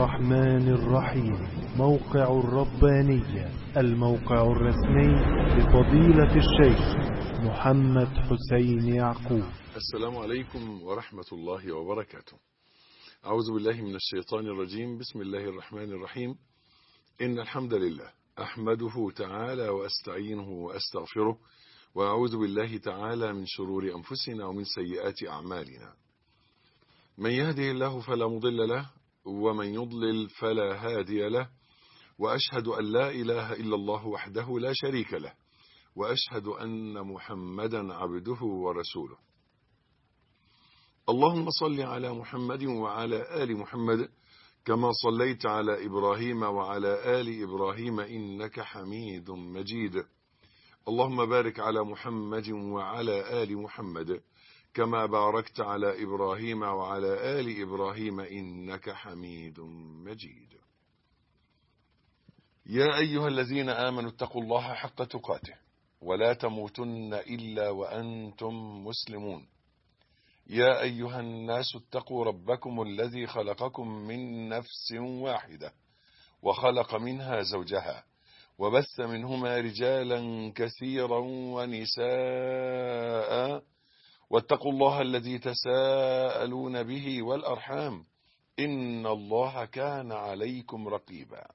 الرحمن الرحيم موقع الربانية الموقع الرسمي لفضيلة الشيخ محمد حسين يعقوب السلام عليكم ورحمة الله وبركاته أعوذ بالله من الشيطان الرجيم بسم الله الرحمن الرحيم إن الحمد لله أحمده تعالى وأستعينه وأستغفره وأعوذ بالله تعالى من شرور أنفسنا ومن سيئات أعمالنا من يهده الله فلا مضل له ومن يضلل فلا هادي له وأشهد أن لا إله إلا الله وحده لا شريك له وأشهد أن محمدا عبده ورسوله اللهم صل على محمد وعلى آل محمد كما صليت على إبراهيم وعلى آل إبراهيم إنك حميد مجيد اللهم بارك على محمد وعلى آل محمد كما باركت على إبراهيم وعلى آل إبراهيم إنك حميد مجيد يا أيها الذين آمنوا اتقوا الله حق تقاته ولا تموتن إلا وأنتم مسلمون يا أيها الناس اتقوا ربكم الذي خلقكم من نفس واحدة وخلق منها زوجها وبث منهما رجالا كثيرا ونساء واتقوا الله الذي تساءلون به والأرحام إن الله كان عليكم رقيبا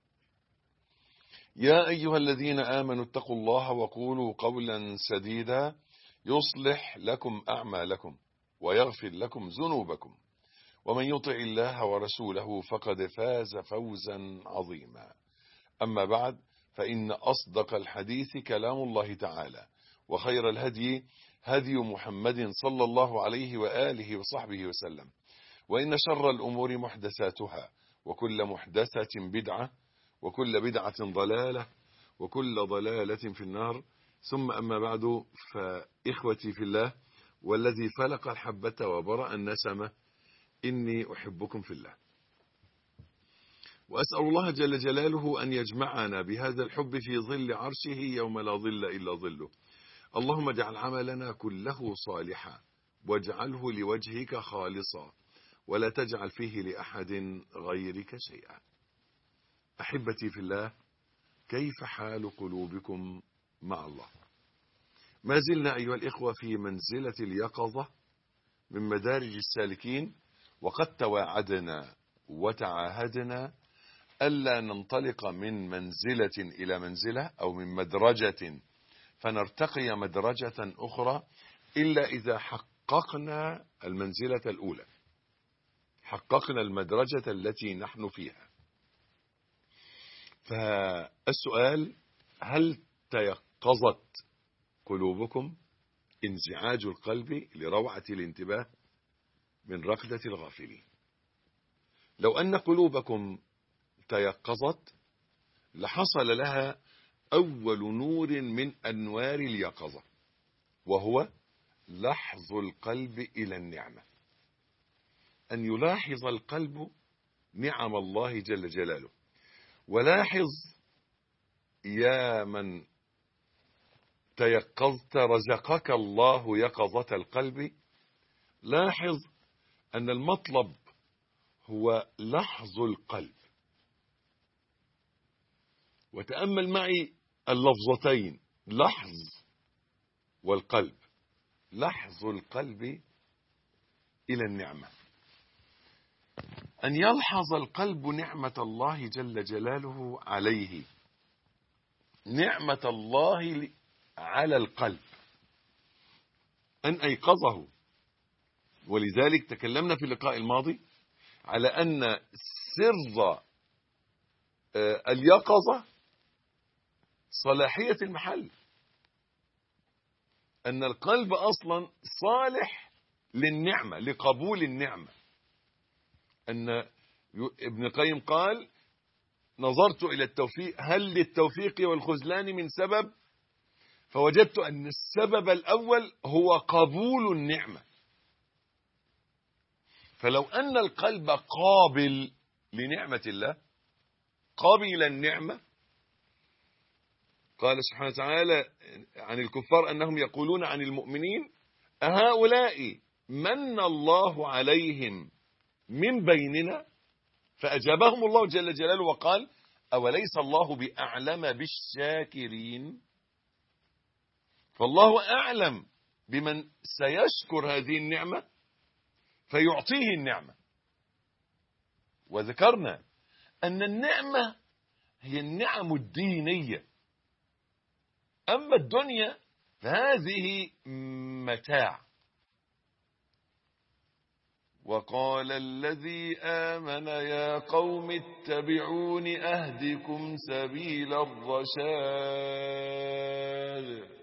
يا أيها الذين آمنوا اتقوا الله وقولوا قولا سديدا يصلح لكم أعمالكم ويغفر لكم ذنوبكم ومن يطع الله ورسوله فقد فاز فوزا عظيما أما بعد فإن أصدق الحديث كلام الله تعالى وخير الهدي هدي محمد صلى الله عليه وآله وصحبه وسلم وإن شر الأمور محدثاتها وكل محدثة بدعة وكل بدعة ضلالة وكل ضلالة في النار ثم أما بعد فإخوتي في الله والذي فلق الحبة وبرأ النسمة إني أحبكم في الله وأسأل الله جل جلاله أن يجمعنا بهذا الحب في ظل عرشه يوم لا ظل إلا ظله اللهم اجعل عملنا كله صالحا واجعله لوجهك خالصا ولا تجعل فيه لأحد غيرك شيئا أحبتي في الله كيف حال قلوبكم مع الله ما زلنا أيها الإخوة في منزلة اليقظة من مدارج السالكين وقد تواعدنا وتعاهدنا ألا ننطلق من منزلة إلى منزلة أو من مدرجة فنرتقي مدرجة أخرى إلا إذا حققنا المنزلة الأولى حققنا المدرجة التي نحن فيها فالسؤال هل تيقظت قلوبكم انزعاج القلب لروعة الانتباه من رقدة الغافلين لو أن قلوبكم تيقظت لحصل لها أول نور من أنوار اليقظة وهو لحظ القلب إلى النعمة أن يلاحظ القلب نعم الله جل جلاله ولاحظ يا من تيقظت رزقك الله يقظة القلب لاحظ أن المطلب هو لحظ القلب وتأمل معي اللفظتين لحظ والقلب لحظ القلب إلى النعمة أن يلحظ القلب نعمة الله جل جلاله عليه نعمة الله على القلب أن أيقظه ولذلك تكلمنا في اللقاء الماضي على أن سر اليقظة صلاحية المحل أن القلب أصلا صالح للنعمة لقبول النعمة أن ابن القيم قال نظرت إلى التوفيق هل للتوفيق والخذلان من سبب فوجدت أن السبب الأول هو قبول النعمة فلو أن القلب قابل لنعمة الله قبل النعمة قال سبحانه وتعالى عن الكفار أنهم يقولون عن المؤمنين أهؤلاء من الله عليهم من بيننا فأجابهم الله جل جلاله وقال أوليس الله بأعلم بالشاكرين فالله أعلم بمن سيشكر هذه النعمة فيعطيه النعمة وذكرنا أن النعمة هي النعم الدينية أما الدنيا فهذه متاع وقال الذي آمن يا قوم اتبعون أهدكم سبيل الرشاد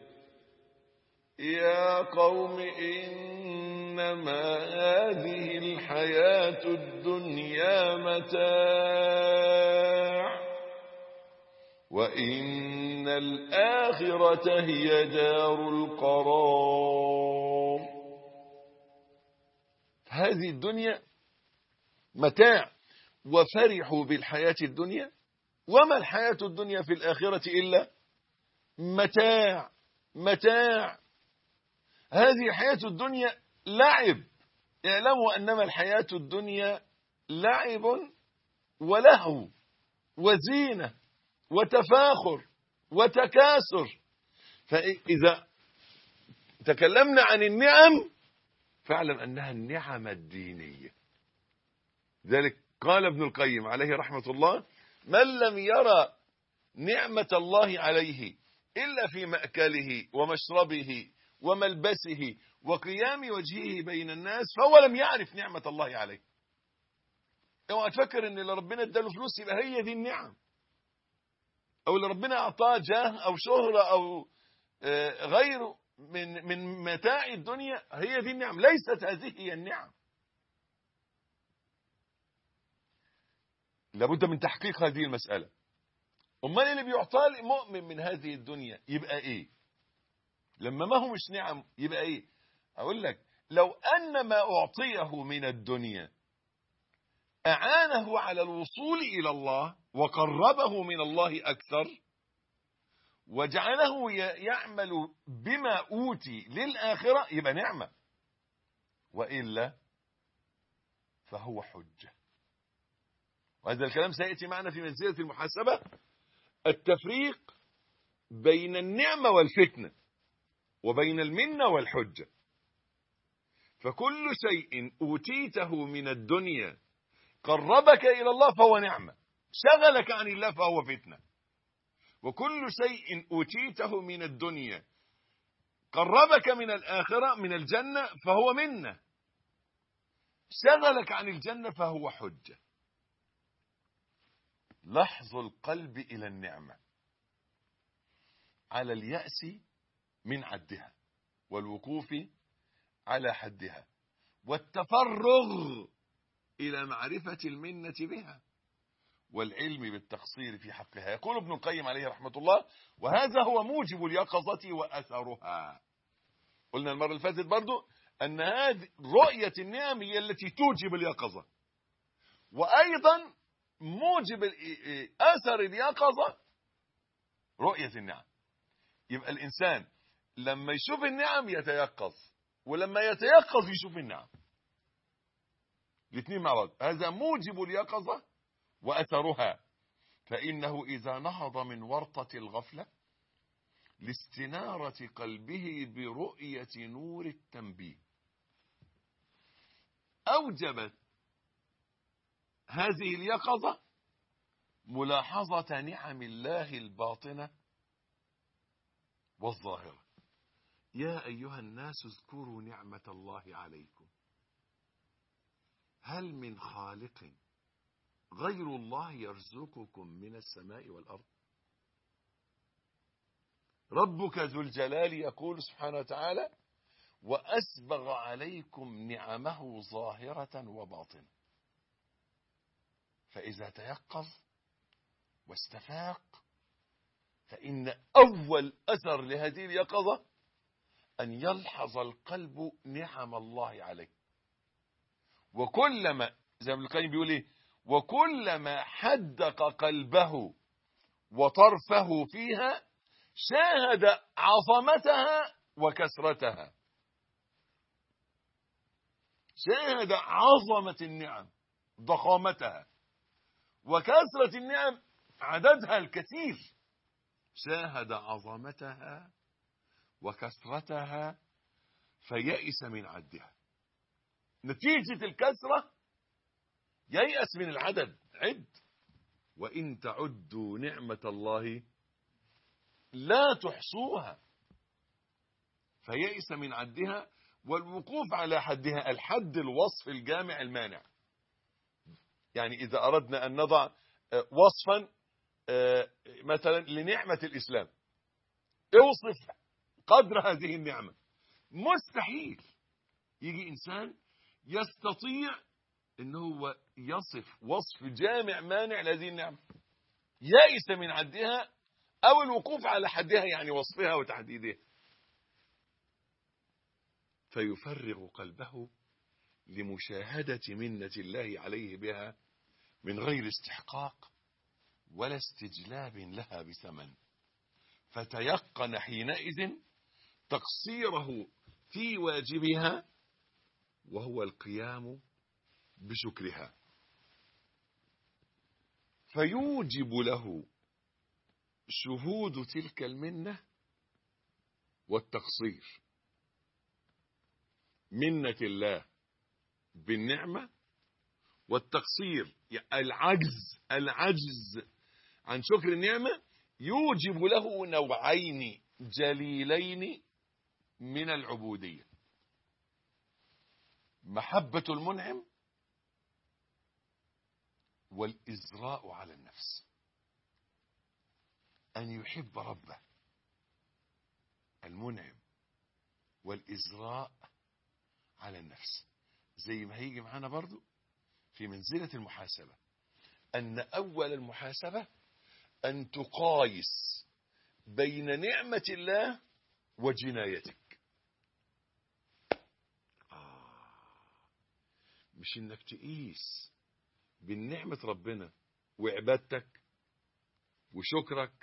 يا قوم إنما هذه الحياة الدنيا متاع وإن الآخرة هي دار القرار هذه الدنيا متاع وفرحوا بالحياة الدنيا وما الحياة الدنيا في الآخرة إلا متاع متاع هذه حياة الدنيا لعب اعلموا أنما الحياة الدنيا لعب ولهو وزينة وتفاخر وتكاثر فإذا تكلمنا عن النعم فاعلم أنها النعم الدينية ذلك قال ابن القيم عليه رحمة الله من لم يرى نعمة الله عليه إلا في مأكله ومشربه وملبسه وقيام وجهه بين الناس فهو لم يعرف نعمة الله عليه اوعى تفكر ان اللي ربنا اداله فلوس يبقى هي دي النعم او اللي ربنا اعطاه جاه او شهرة او غيره من من متاع الدنيا هي دي النعم ليست هذه هي النعم لابد من تحقيق هذه المسألة امال اللي بيعطاه المؤمن من هذه الدنيا يبقى ايه لما ما هو مش نعم يبقى ايه اقول لك لو ان ما اعطيه من الدنيا اعانه على الوصول الى الله وقربه من الله اكثر وجعله يعمل بما اوتي للاخره يبقى نعمه والا فهو حجه وهذا الكلام سياتي معنا في منزله المحاسبه التفريق بين النعمه والفتنه وبين المنة والحجة فكل شيء أوتيته من الدنيا قربك إلى الله فهو نعمة شغلك عن الله فهو فتنة وكل شيء أوتيته من الدنيا قربك من الآخرة من الجنة فهو منة شغلك عن الجنة فهو حجة لحظ القلب إلى النعمة على اليأس من عدها والوقوف على حدها والتفرغ إلى معرفة المنة بها والعلم بالتقصير في حقها يقول ابن القيم عليه رحمة الله وهذا هو موجب اليقظة وأثرها قلنا المرة اللي فاتت برضو أن هذه رؤية النعم هي التي توجب اليقظة وأيضا موجب أثر اليقظة رؤية النعم يبقى الإنسان لما يشوف النعم يتيقظ ولما يتيقظ يشوف النعم الاثنين مع بعض هذا موجب اليقظة وأثرها فإنه إذا نهض من ورطة الغفلة لاستنارة قلبه برؤية نور التنبيه أوجبت هذه اليقظة ملاحظة نعم الله الباطنة والظاهرة يا أيها الناس اذكروا نعمة الله عليكم هل من خالق غير الله يرزقكم من السماء والأرض ربك ذو الجلال يقول سبحانه وتعالى وأسبغ عليكم نعمه ظاهرة وباطنة فإذا تيقظ واستفاق فإن أول أثر لهذه اليقظة أن يلحظ القلب نعم الله عليه وكلما زي ما القيم بيقول ايه وكلما حدق قلبه وطرفه فيها شاهد عظمتها وكثرتها شاهد عظمة النعم ضخامتها وكثرة النعم عددها الكثير شاهد عظمتها وكثرتها فيئس من عدها نتيجة الكثرة ييأس من العدد عد وإن تعدوا نعمة الله لا تحصوها فيئس من عدها والوقوف على حدها الحد الوصف الجامع المانع يعني إذا أردنا أن نضع وصفا مثلا لنعمة الإسلام اوصف قدر هذه النعمة مستحيل يجي إنسان يستطيع ان هو يصف وصف جامع مانع لهذه النعمة يائس من عدها او الوقوف على حدها يعني وصفها وتحديدها فيفرغ قلبه لمشاهدة منة الله عليه بها من غير استحقاق ولا استجلاب لها بثمن فتيقن حينئذ تقصيره في واجبها وهو القيام بشكرها فيوجب له شهود تلك المنة والتقصير منة الله بالنعمة والتقصير العجز العجز عن شكر النعمة يوجب له نوعين جليلين من العبودية محبة المنعم والإزراء على النفس أن يحب ربه المنعم والإزراء على النفس زي ما هيجي معانا برضو في منزلة المحاسبة أن أول المحاسبة أن تقايس بين نعمة الله وجنايتك آه مش إنك تقيس بين نعمة ربنا وعبادتك وشكرك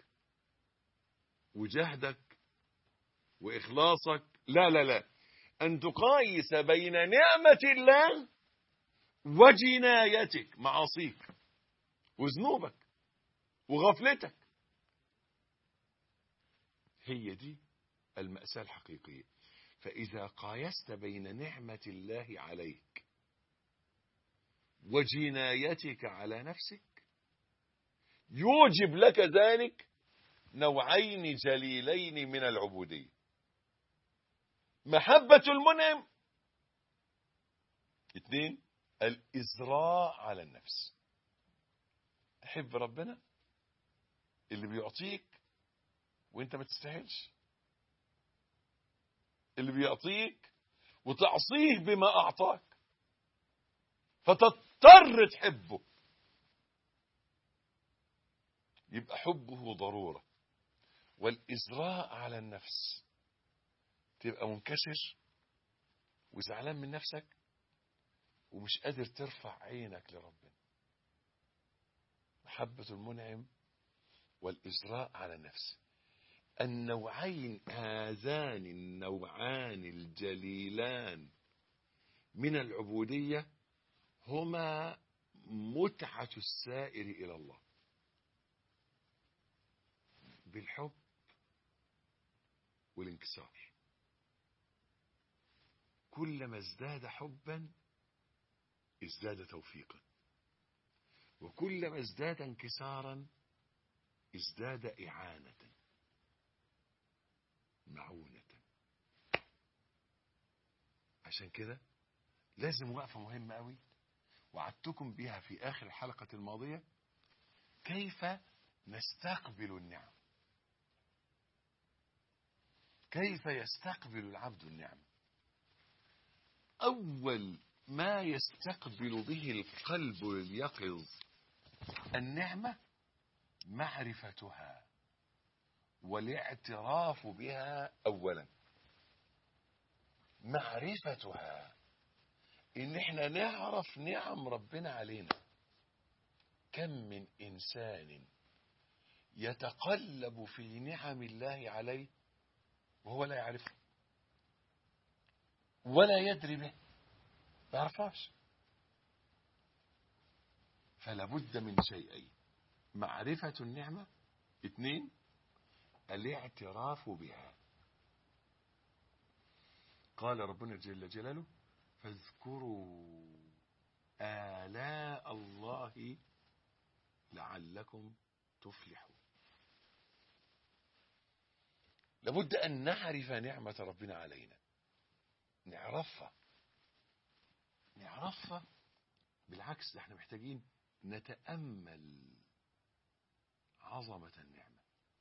وجهدك وإخلاصك لا لا لا أن تقايس بين نعمة الله وجنايتك معاصيك وذنوبك وغفلتك هي دي المأساة الحقيقية فإذا قايست بين نعمة الله عليك وجنايتك على نفسك يوجب لك ذلك نوعين جليلين من العبودية محبة المنعم اثنين الإزراء على النفس تحب ربنا اللي بيعطيك وانت ما تستاهلش اللي بيعطيك وتعصيه بما أعطاك فتضطر تحبه يبقى حبه ضرورة والإزراء على النفس تبقى منكسر وزعلان من نفسك ومش قادر ترفع عينك لربنا محبة المنعم والإزراء على النفس النوعين هذان النوعان الجليلان من العبودية هما متعة السائر إلى الله بالحب والانكسار كلما ازداد حبا ازداد توفيقا وكلما ازداد انكسارا ازداد إعانة معونة عشان كده لازم وقفة مهمة قوي وعدتكم بها في آخر الحلقة الماضية كيف نستقبل النعم كيف يستقبل العبد النعم أول ما يستقبل به القلب اليقظ النعمة معرفتها والاعتراف بها أولا معرفتها إن احنا نعرف نعم ربنا علينا كم من إنسان يتقلب في نعم الله عليه وهو لا يعرفه ولا يدري به ما يعرفهاش فلا بد من شيئين معرفة النعمة اثنين الاعتراف بها قال ربنا جل جلاله فاذكروا آلاء الله لعلكم تفلحون لابد أن نعرف نعمة ربنا علينا نعرفها نعرفها بالعكس ده احنا محتاجين نتأمل عظمة النعمة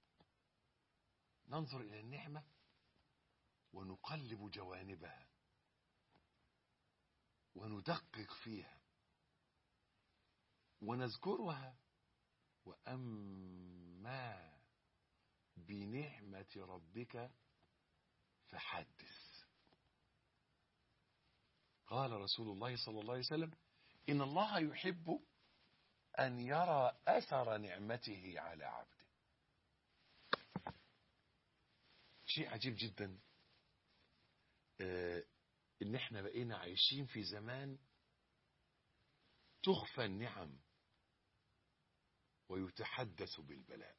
ننظر إلى النعمة ونقلب جوانبها وندقق فيها ونذكرها وأما بنعمة ربك فحدث قال رسول الله صلى الله عليه وسلم إن الله يحب أن يرى أثر نعمته على عبده شيء عجيب جدا آه إن إحنا بقينا عايشين في زمان تخفى النعم ويتحدث بالبلاء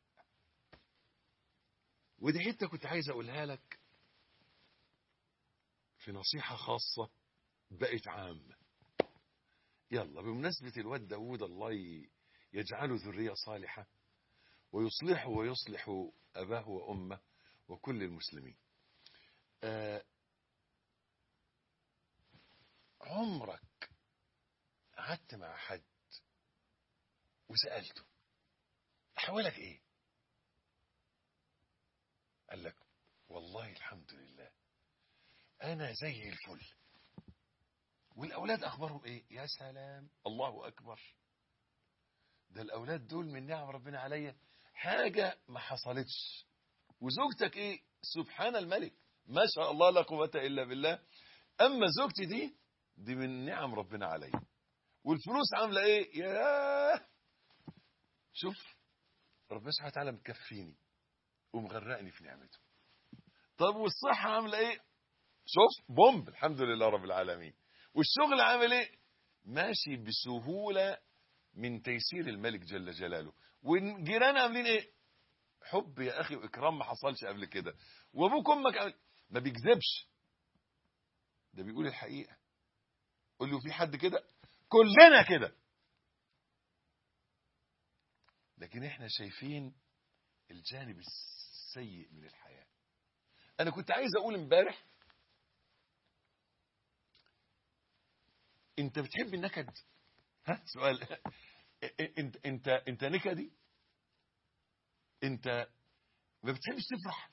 ودي حته كنت عايز اقولها لك في نصيحه خاصه بقت عامه يلا بمناسبه الواد داوود الله يجعله ذريه صالحه ويصلحه ويصلح اباه وامه وكل المسلمين آه عمرك قعدت مع حد وسالته احوالك ايه قال لك والله الحمد لله انا زي الفل والاولاد اخبارهم ايه يا سلام الله اكبر ده الاولاد دول من نعم ربنا عليا حاجه ما حصلتش وزوجتك ايه سبحان الملك ما شاء الله لا قوه الا بالله اما زوجتي دي دي من نعم ربنا عليا والفلوس عامله ايه يا شوف ربنا سبحانه وتعالى مكفيني ومغرقني في نعمته طب والصحة عاملة ايه شوف بومب الحمد لله رب العالمين والشغل عامل ايه ماشي بسهولة من تيسير الملك جل جلاله والجيران عاملين ايه حب يا اخي واكرام ما حصلش قبل كده وابوك امك عامل ما بيكذبش ده بيقول الحقيقة قول له في حد كده كلنا كده لكن احنا شايفين الجانب السيء من الحياة انا كنت عايز اقول امبارح انت بتحب النكد ها سؤال انت انت انت نكدي انت ما بتحبش تفرح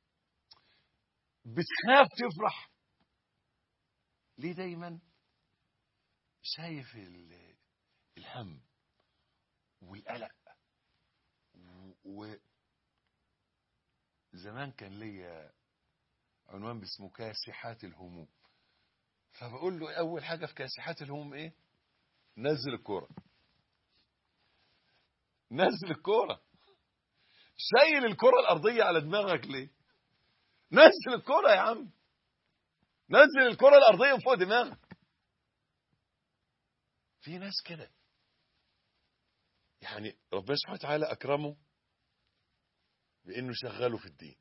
بتخاف تفرح ليه دايما شايف الهم والقلق و زمان كان ليا عنوان باسمه كاسحات الهموم فبقول له اول حاجه في كاسحات الهموم ايه نزل الكوره نزل الكوره شايل الكره الارضيه على دماغك ليه نزل الكره يا عم نزل الكره الارضيه فوق دماغك في ناس كده يعني ربنا سبحانه وتعالى اكرمه بانه شغله في الدين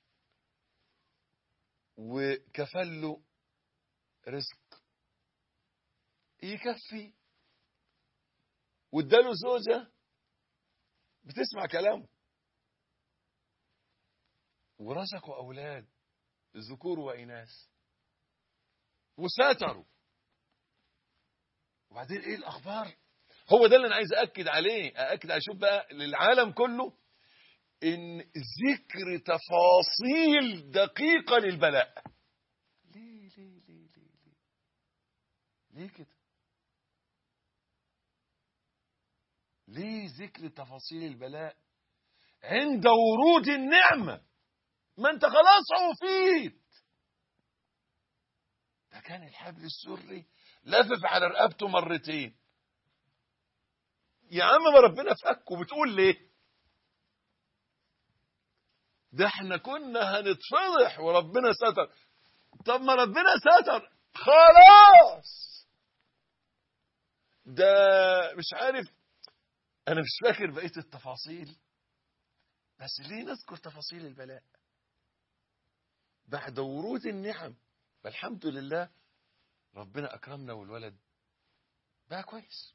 وكفل له رزق يكفي واداله زوجة بتسمع كلامه ورزقوا أولاد ذكور وإناث وساتروا وبعدين إيه الأخبار هو ده اللي أنا عايز أأكد عليه أأكد أشوف بقى للعالم كله إن ذكر تفاصيل دقيقة للبلاء ليه ليه ليه ليه ليه ليه كده ليه ذكر تفاصيل البلاء عند ورود النعمة ما انت خلاص عوفيت ده كان الحبل السري لفف على رقبته مرتين يا عم ما ربنا فكه بتقول ليه ده احنا كنا هنتفضح وربنا ستر طب ما ربنا ستر خلاص ده مش عارف أنا مش فاكر بقية التفاصيل بس ليه نذكر تفاصيل البلاء بعد ورود النعم فالحمد لله ربنا أكرمنا والولد بقى كويس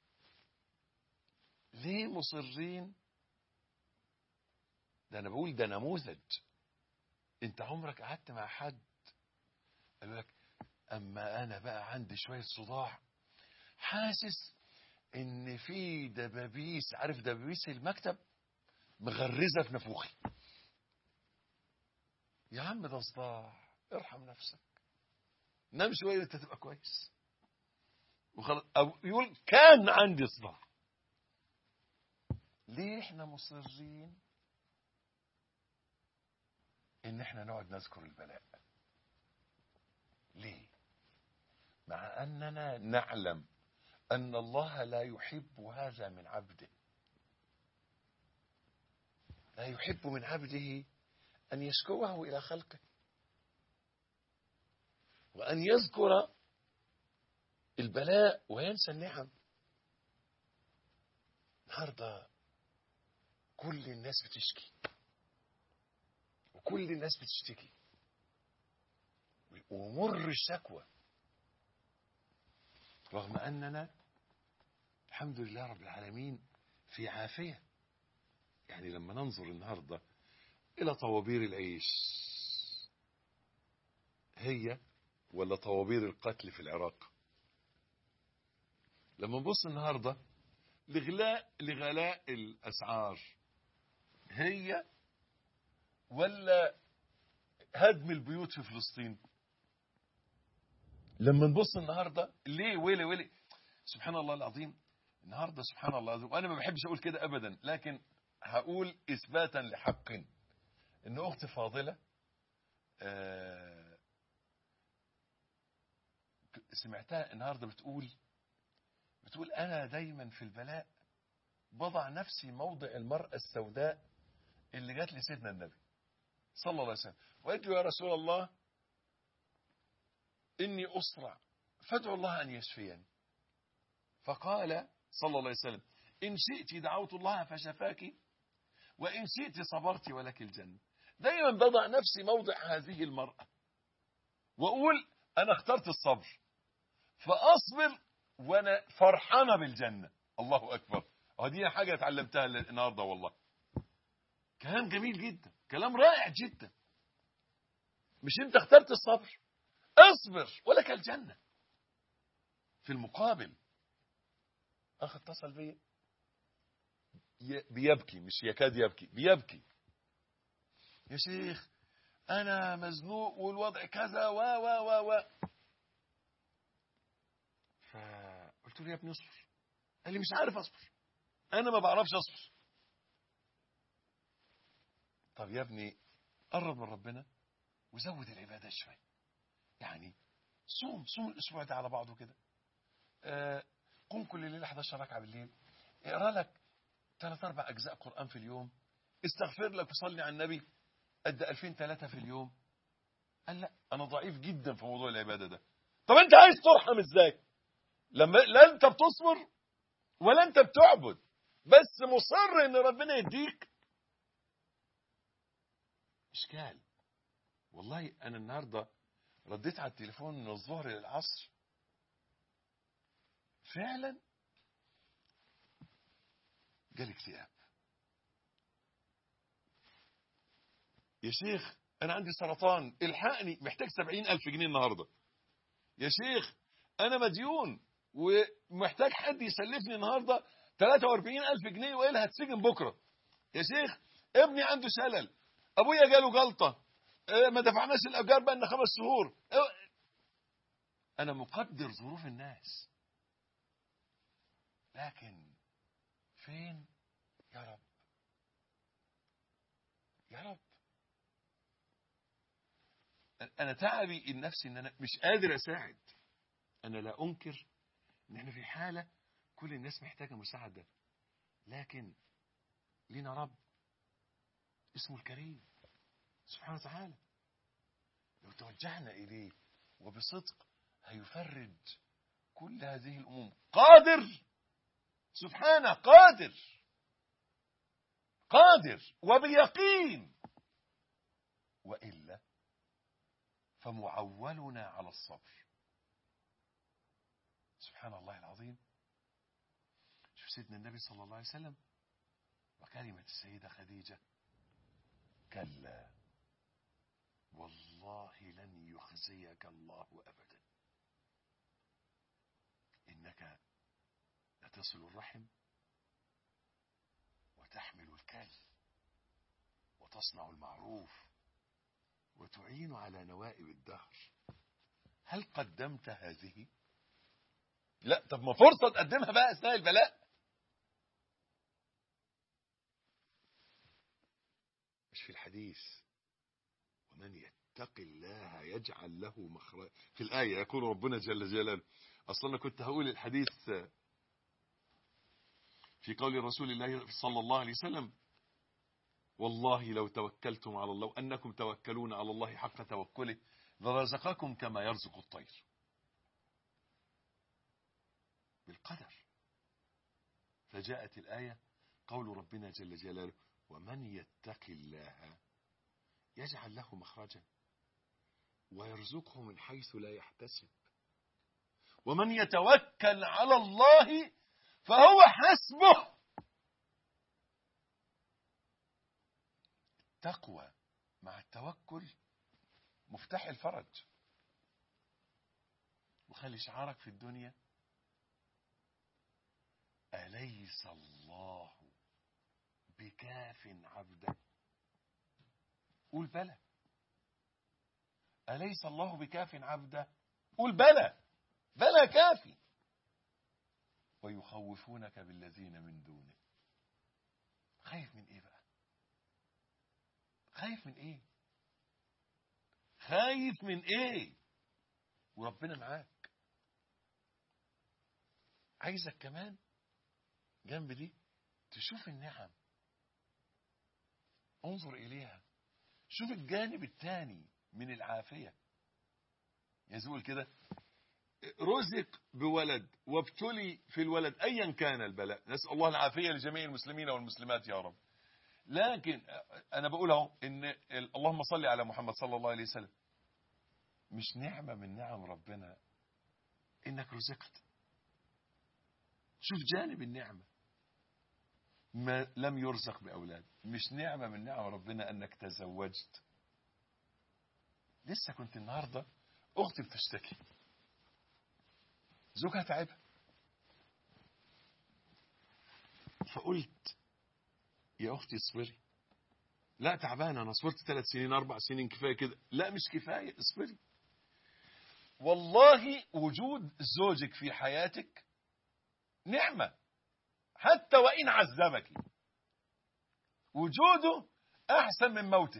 ليه مصرين ده أنا بقول ده نموذج أنت عمرك قعدت مع حد قال لك أما أنا بقى عندي شوية صداع حاسس إن في دبابيس عارف دبابيس المكتب مغرزة في نافوخي يا عم ده صداع ارحم نفسك نام شوية وانت تبقى كويس وخلاص أو يقول كان عندي صداع ليه احنا مصرين ان احنا نقعد نذكر البلاء ليه مع اننا نعلم ان الله لا يحب هذا من عبده لا يحب من عبده ان يشكوه الى خلقه وان يذكر البلاء وينسى النعم النهارده كل الناس بتشكي وكل الناس بتشتكي ومر الشكوى رغم أننا الحمد لله رب العالمين في عافية يعني لما ننظر النهاردة إلى طوابير العيش هي ولا طوابير القتل في العراق لما نبص النهاردة لغلاء لغلاء الأسعار هي ولا هدم البيوت في فلسطين لما نبص النهارده ليه ويلي ويلي سبحان الله العظيم النهارده سبحان الله العظيم وانا ما بحبش اقول كده ابدا لكن هقول اثباتا لحق ان اختي فاضله آه سمعتها النهارده بتقول بتقول انا دايما في البلاء بضع نفسي موضع المراه السوداء اللي جات لسيدنا النبي صلى الله عليه وسلم وقلت له يا رسول الله إني أسرع فادعو الله أن يشفيني فقال صلى الله عليه وسلم إن شئت دعوت الله فشفاك وإن شئت صبرت ولك الجنة دايما بضع نفسي موضع هذه المرأة وأقول أنا اخترت الصبر فأصبر وأنا فرحانة بالجنة الله أكبر هذه حاجة اتعلمتها النهاردة والله كلام جميل جدا كلام رائع جدا مش انت اخترت الصبر اصبر ولك الجنة في المقابل اخ اتصل بي بيبكي مش يكاد يبكي بيبكي يا شيخ انا مزنوق والوضع كذا و و و و فقلت له يا ابني اصبر قال لي مش عارف اصبر انا ما بعرفش اصبر طب يا ابني قرب من ربنا وزود العبادة شوية يعني صوم صوم الأسبوع ده على بعضه كده آه قم كل ليلة 11 ركعة بالليل اقرا لك ثلاث أربع أجزاء قرآن في اليوم استغفر لك وصلي على النبي قد 2000 ثلاثة في اليوم قال لا أنا ضعيف جدا في موضوع العبادة ده طب أنت عايز ترحم إزاي لما لا أنت بتصبر ولا أنت بتعبد بس مصر إن ربنا يديك إشكال والله أنا النهاردة رديت على التليفون من الظهر للعصر فعلا جالي اكتئاب يا شيخ أنا عندي سرطان الحقني محتاج سبعين ألف جنيه النهاردة يا شيخ أنا مديون ومحتاج حد يسلفني النهاردة 43 ألف جنيه وإلا هتسجن بكرة يا شيخ ابني عنده شلل أبويا جاله جلطة ما دفعناش الأجار بقى خمس شهور أنا مقدر ظروف الناس لكن فين يا رب يا رب أنا تعبي النفسي إن أنا مش قادر أساعد أنا لا أنكر إن إحنا في حالة كل الناس محتاجة مساعدة لكن لنا رب اسمه الكريم سبحانه وتعالى لو توجهنا إليه وبصدق هيفرج كل هذه الأمور قادر سبحانه قادر قادر وبيقين وإلا فمعولنا على الصبر سبحان الله العظيم شوف سيدنا النبي صلى الله عليه وسلم وكلمة السيدة خديجة كلا والله لن يخزيك الله أبدا إنك لتصل الرحم وتحمل الكل وتصنع المعروف وتعين على نوائب الدهر هل قدمت هذه لا طب ما فرصة تقدمها بقى أثناء البلاء مش في الحديث ومن يتق الله يجعل له مخرج في الآية يقول ربنا جل جلاله أصلا أنا كنت هقول الحديث في قول رسول الله صلى الله عليه وسلم والله لو توكلتم على الله أنكم توكلون على الله حق توكله لرزقكم كما يرزق الطير بالقدر فجاءت الآية قول ربنا جل جلاله ومن يتق الله يجعل له مخرجا ويرزقه من حيث لا يحتسب ومن يتوكل على الله فهو حسبه التقوى مع التوكل مفتاح الفرج وخلي شعارك في الدنيا أليس الله بكاف عبده قول بلى أليس الله بكاف عبده قول بلى بلى كافي ويخوفونك بالذين من دونه خايف من ايه بقى خايف من ايه خايف من ايه وربنا معاك عايزك كمان جنب دي تشوف النعم انظر اليها شوف الجانب الثاني من العافية يزول كده رزق بولد وابتلي في الولد ايا كان البلاء نسال الله العافيه لجميع المسلمين والمسلمات يا رب لكن انا بقول اهو ان اللهم صل على محمد صلى الله عليه وسلم مش نعمه من نعم ربنا انك رزقت شوف جانب النعمه ما لم يرزق باولاد مش نعمه من نعم ربنا انك تزوجت لسه كنت النهارده اختي بتشتكي زوجها تعبها فقلت يا اختي اصبري لا تعبانه انا صبرت ثلاث سنين اربع سنين كفايه كده لا مش كفايه اصبري والله وجود زوجك في حياتك نعمه حتى وان عذبك وجوده احسن من موته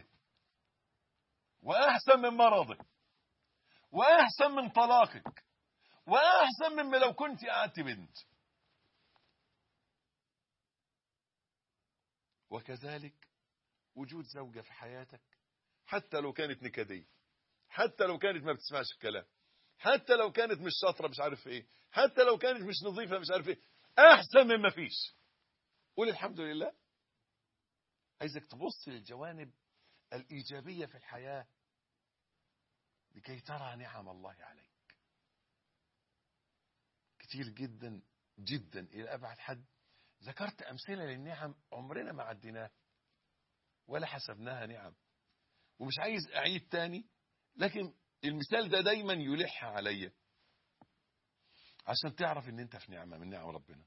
واحسن من مرضك واحسن من طلاقك واحسن مما لو كنت قعدت بنت وكذلك وجود زوجة في حياتك حتى لو كانت نكدية حتى لو كانت ما بتسمعش الكلام حتى لو كانت مش شاطرة مش عارف ايه حتى لو كانت مش نظيفة مش عارف ايه احسن مما فيش قول الحمد لله عايزك تبص للجوانب الإيجابية في الحياة لكي ترى نعم الله عليك كتير جدا جدا إلى أبعد حد ذكرت أمثلة للنعم عمرنا ما عديناها ولا حسبناها نعم ومش عايز أعيد تاني لكن المثال ده دايما يلح عليا عشان تعرف ان انت في نعمة من نعم ربنا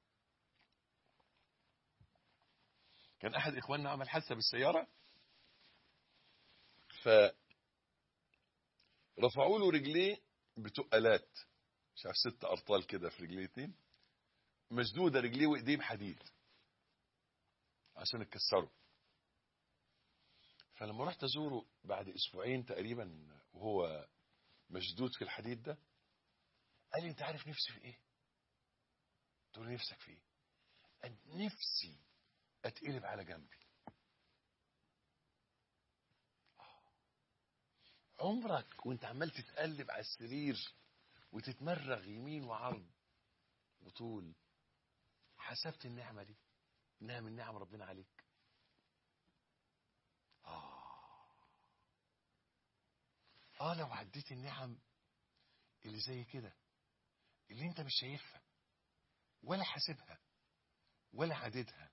كان احد اخواننا عمل حادثة بالسيارة ف رفعوا له رجليه بتقلات مش عارف ست ارطال كده في رجليه اتنين مشدوده رجليه وايديه بحديد عشان اتكسروا فلما رحت ازوره بعد اسبوعين تقريبا وهو مشدود في الحديد ده قال لي انت عارف نفسي في ايه قلت له نفسك في ايه قال نفسي اتقلب على جنبي عمرك وانت عمال تتقلب على السرير وتتمرغ يمين وعرض وطول حسبت النعمة دي انها من نعم ربنا عليك آه آه لو عديت النعم اللي زي كده اللي انت مش شايفها ولا حاسبها ولا عددها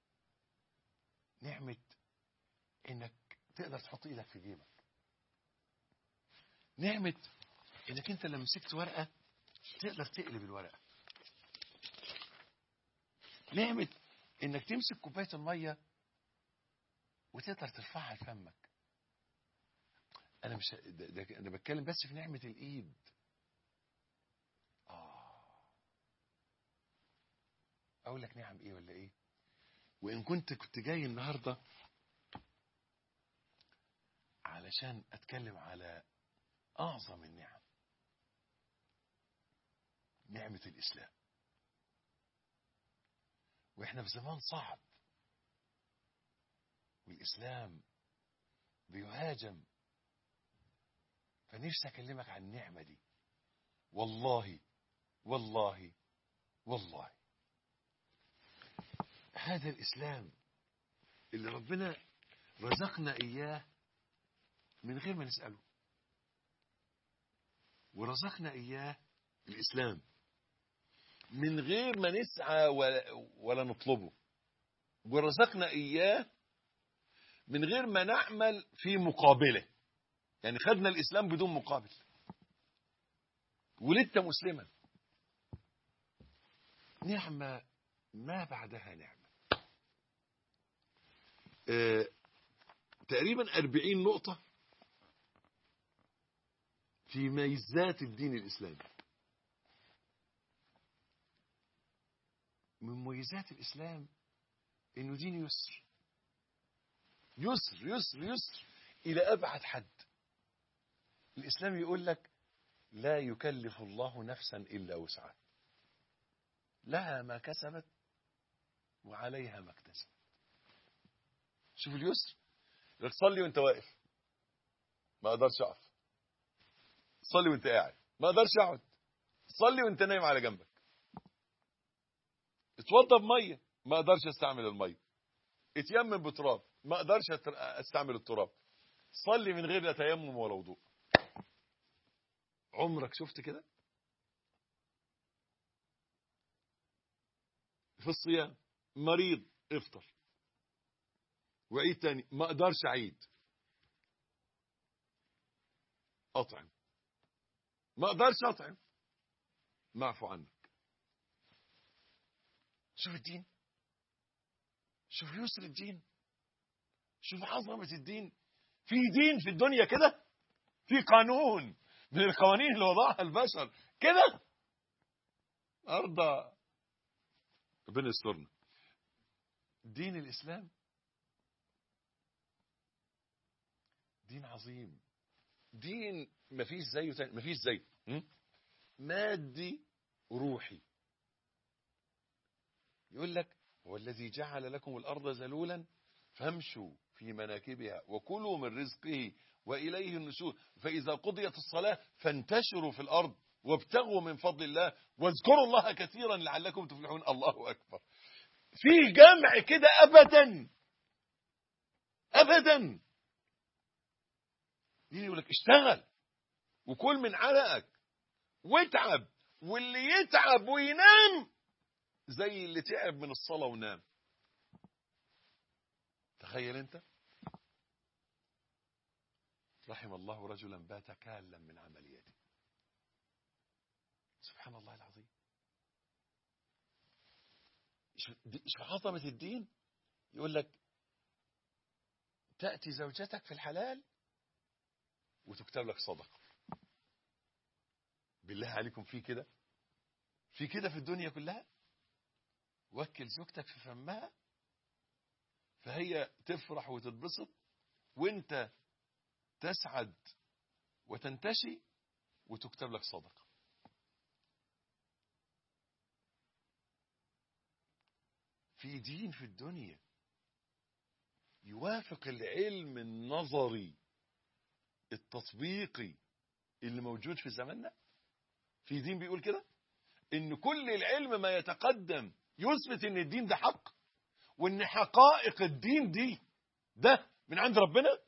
نعمة انك تقدر تحط ايدك في جيبك نعمة انك انت لما مسكت ورقة تقدر تقلب الورقة نعمة انك تمسك كوباية المية وتقدر ترفعها لفمك انا مش ده ده انا بتكلم بس في نعمة الايد اه اقول لك نعم ايه ولا ايه وان كنت كنت جاي النهارده علشان اتكلم على اعظم النعم نعمة الاسلام واحنا في زمان صعب والاسلام بيهاجم فنفسي اكلمك عن النعمة دي والله والله والله هذا الإسلام اللي ربنا رزقنا إياه من غير ما نسأله ورزقنا إياه الإسلام من غير ما نسعى ولا, ولا نطلبه ورزقنا إياه من غير ما نعمل في مقابله يعني خدنا الإسلام بدون مقابل ولدت مسلما نعمة ما بعدها نعمة آه تقريبا أربعين نقطة في ميزات الدين الإسلامي من مميزات الإسلام إنه دين يسر يسر يسر يسر إلى أبعد حد الإسلام يقول لك لا يكلف الله نفسا إلا وسعها لها ما كسبت وعليها ما اكتسبت شوف اليسر لك صلي وانت واقف ما اقدرش اقف صلي وانت قاعد ما اقدرش اقعد صلي وانت نايم على جنبك اتوضى بميه ما اقدرش استعمل الميه اتيمم بتراب ما اقدرش استعمل التراب صلي من غير لا تيمم ولا وضوء عمرك شفت كده في الصيام مريض افطر وعيد تاني ما اقدرش اعيد اطعم ما اقدرش اطعم معفو عنك شوف الدين شوف يسر الدين شوف عظمة الدين في دين في الدنيا كده في قانون من القوانين اللي وضعها البشر كده أرضى ربنا يسترنا دين الإسلام دين عظيم دين مفيش زيه تاني مفيش زيه م? مادي روحي يقول لك هو الذي جعل لكم الأرض ذلولا فامشوا في مناكبها وكلوا من رزقه وإليه النشور فإذا قضيت الصلاة فانتشروا في الأرض وابتغوا من فضل الله واذكروا الله كثيرا لعلكم تفلحون الله أكبر في جمع كده أبدا أبدا يجي يقول لك اشتغل وكل من عرقك واتعب واللي يتعب وينام زي اللي تعب من الصلاة ونام تخيل انت رحم الله رجلا بات كالا من عمليته سبحان الله العظيم شوف عظمة الدين يقول لك تأتي زوجتك في الحلال وتكتب لك صدقة بالله عليكم في كده في كده في الدنيا كلها وكل زوجتك في فمها فهي تفرح وتتبسط وانت تسعد وتنتشي وتكتب لك صدقة في دين في الدنيا يوافق العلم النظري التطبيقي اللي موجود في زماننا في دين بيقول كده ان كل العلم ما يتقدم يثبت ان الدين ده حق وان حقائق الدين دي ده من عند ربنا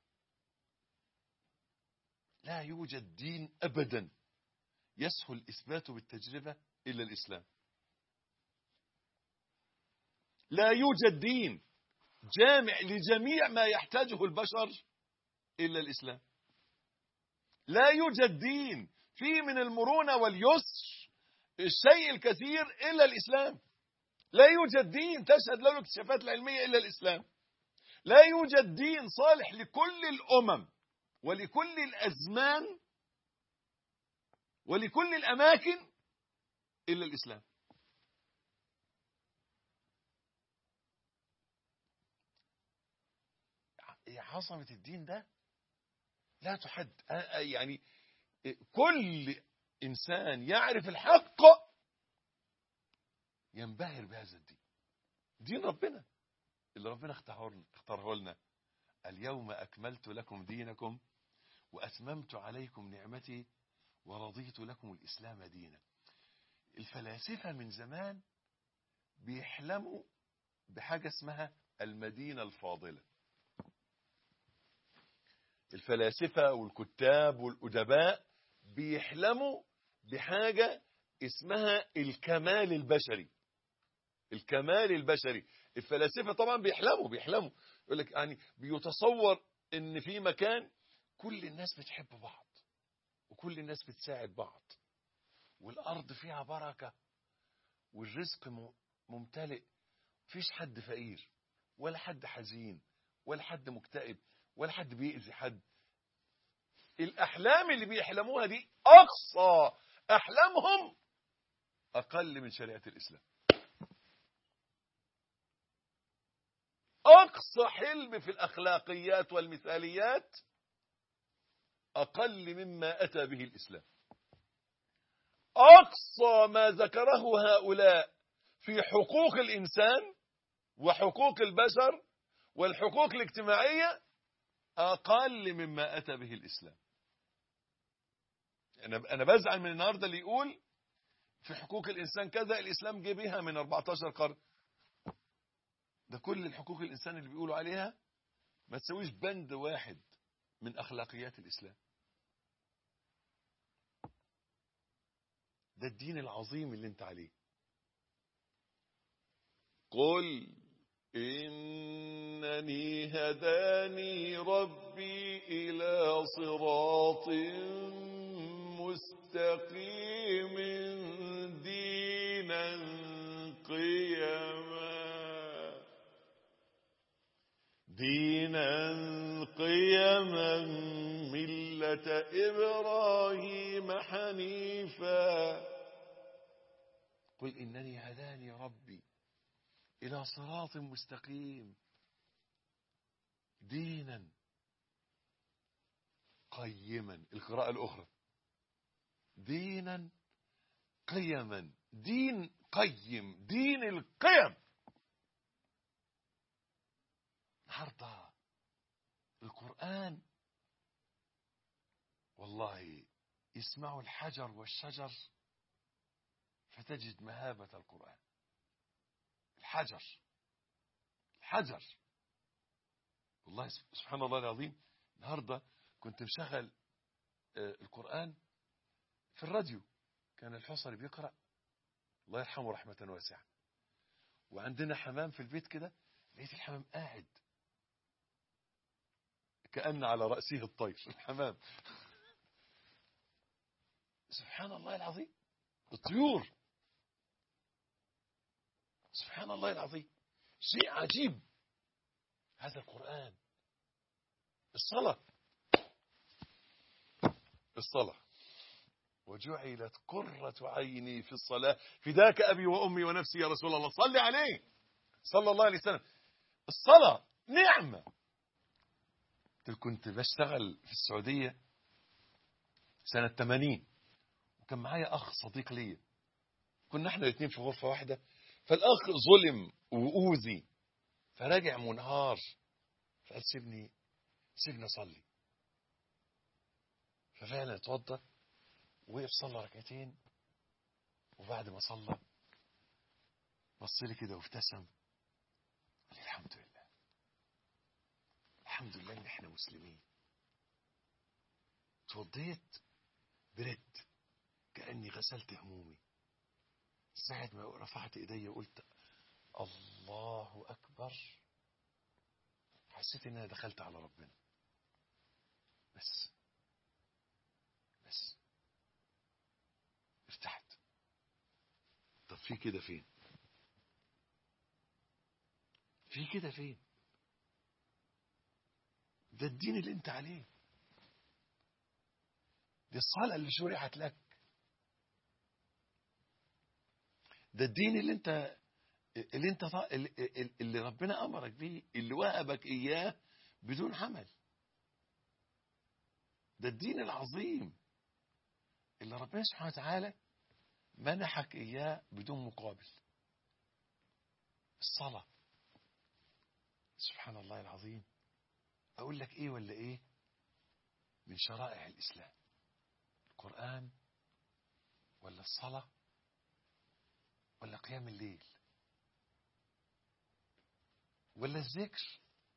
لا يوجد دين ابدا يسهل اثباته بالتجربه الا الاسلام لا يوجد دين جامع لجميع ما يحتاجه البشر الا الاسلام لا يوجد دين فيه من المرونه واليسر الشيء الكثير الا الاسلام لا يوجد دين تشهد له الاكتشافات العلميه الا الاسلام لا يوجد دين صالح لكل الامم ولكل الازمان ولكل الاماكن الا الاسلام عظمه الدين ده لا تحد يعني كل انسان يعرف الحق ينبهر بهذا الدين دين ربنا اللي ربنا اختاره لنا اليوم أكملت لكم دينكم وأتممت عليكم نعمتي ورضيت لكم الإسلام دينا الفلاسفة من زمان بيحلموا بحاجة اسمها المدينة الفاضلة الفلاسفة والكتاب والأدباء بيحلموا بحاجة اسمها الكمال البشري الكمال البشري الفلاسفة طبعا بيحلموا بيحلموا يقول لك يعني بيتصور ان في مكان كل الناس بتحب بعض وكل الناس بتساعد بعض والارض فيها بركة والرزق ممتلئ مفيش حد فقير ولا حد حزين ولا حد مكتئب ولا حد بيأذي حد الأحلام اللي بيحلموها دي أقصى أحلامهم أقل من شريعة الإسلام أقصى حلم في الأخلاقيات والمثاليات أقل مما أتى به الإسلام أقصى ما ذكره هؤلاء في حقوق الإنسان وحقوق البشر والحقوق الاجتماعية أقل مما أتى به الإسلام أنا أنا بزعل من النهارده اللي يقول في حقوق الإنسان كذا الإسلام جه بها من 14 قرن ده كل الحقوق الإنسان اللي بيقولوا عليها ما تسويش بند واحد من أخلاقيات الإسلام ده الدين العظيم اللي انت عليه قل إنني هداني ربي إلى صراط مستقيم دينا قيما دينا قيما ملة إبراهيم حنيفا قل إنني هداني ربي إلى صراط مستقيم دينا قيما القراءة الأخرى دينا قيما دين قيم دين القيم النهارده القرآن والله يسمعوا الحجر والشجر فتجد مهابة القرآن الحجر الحجر والله سبحان الله العظيم النهارده كنت مشغل القرآن في الراديو كان الحصري بيقرأ الله يرحمه رحمة واسعة وعندنا حمام في البيت كده لقيت الحمام قاعد كأن على رأسه الطير الحمام سبحان الله العظيم الطيور سبحان الله العظيم شيء عجيب هذا القرآن الصلاة الصلاة وجعلت قرة عيني في الصلاة فداك أبي وأمي ونفسي يا رسول الله صل عليه صلى الله عليه وسلم الصلاة نعمة كنت بشتغل في السعودية سنة 80 وكان معايا أخ صديق ليا كنا احنا الاثنين في غرفة واحدة فالأخ ظلم وأوذي فراجع منهار فقال سيبني سيبني أصلي ففعلا اتوضى وقف صلى ركعتين وبعد ما صلى بص لي كده وابتسم قال لي الحمد لله الحمد لله ان احنا مسلمين اتوضيت برد كاني غسلت همومي ساعة ما رفعت ايدي وقلت الله اكبر حسيت ان انا دخلت على ربنا بس بس ارتحت طب في كده فين في كده فين ده الدين اللي انت عليه دي الصلاة اللي شرعت لك ده الدين اللي انت اللي انت اللي, اللي ربنا امرك بيه اللي وهبك اياه بدون عمل ده الدين العظيم اللي ربنا سبحانه وتعالى منحك اياه بدون مقابل الصلاة سبحان الله العظيم اقول لك ايه ولا ايه من شرائع الاسلام القرآن ولا الصلاة ولا قيام الليل ولا الذكر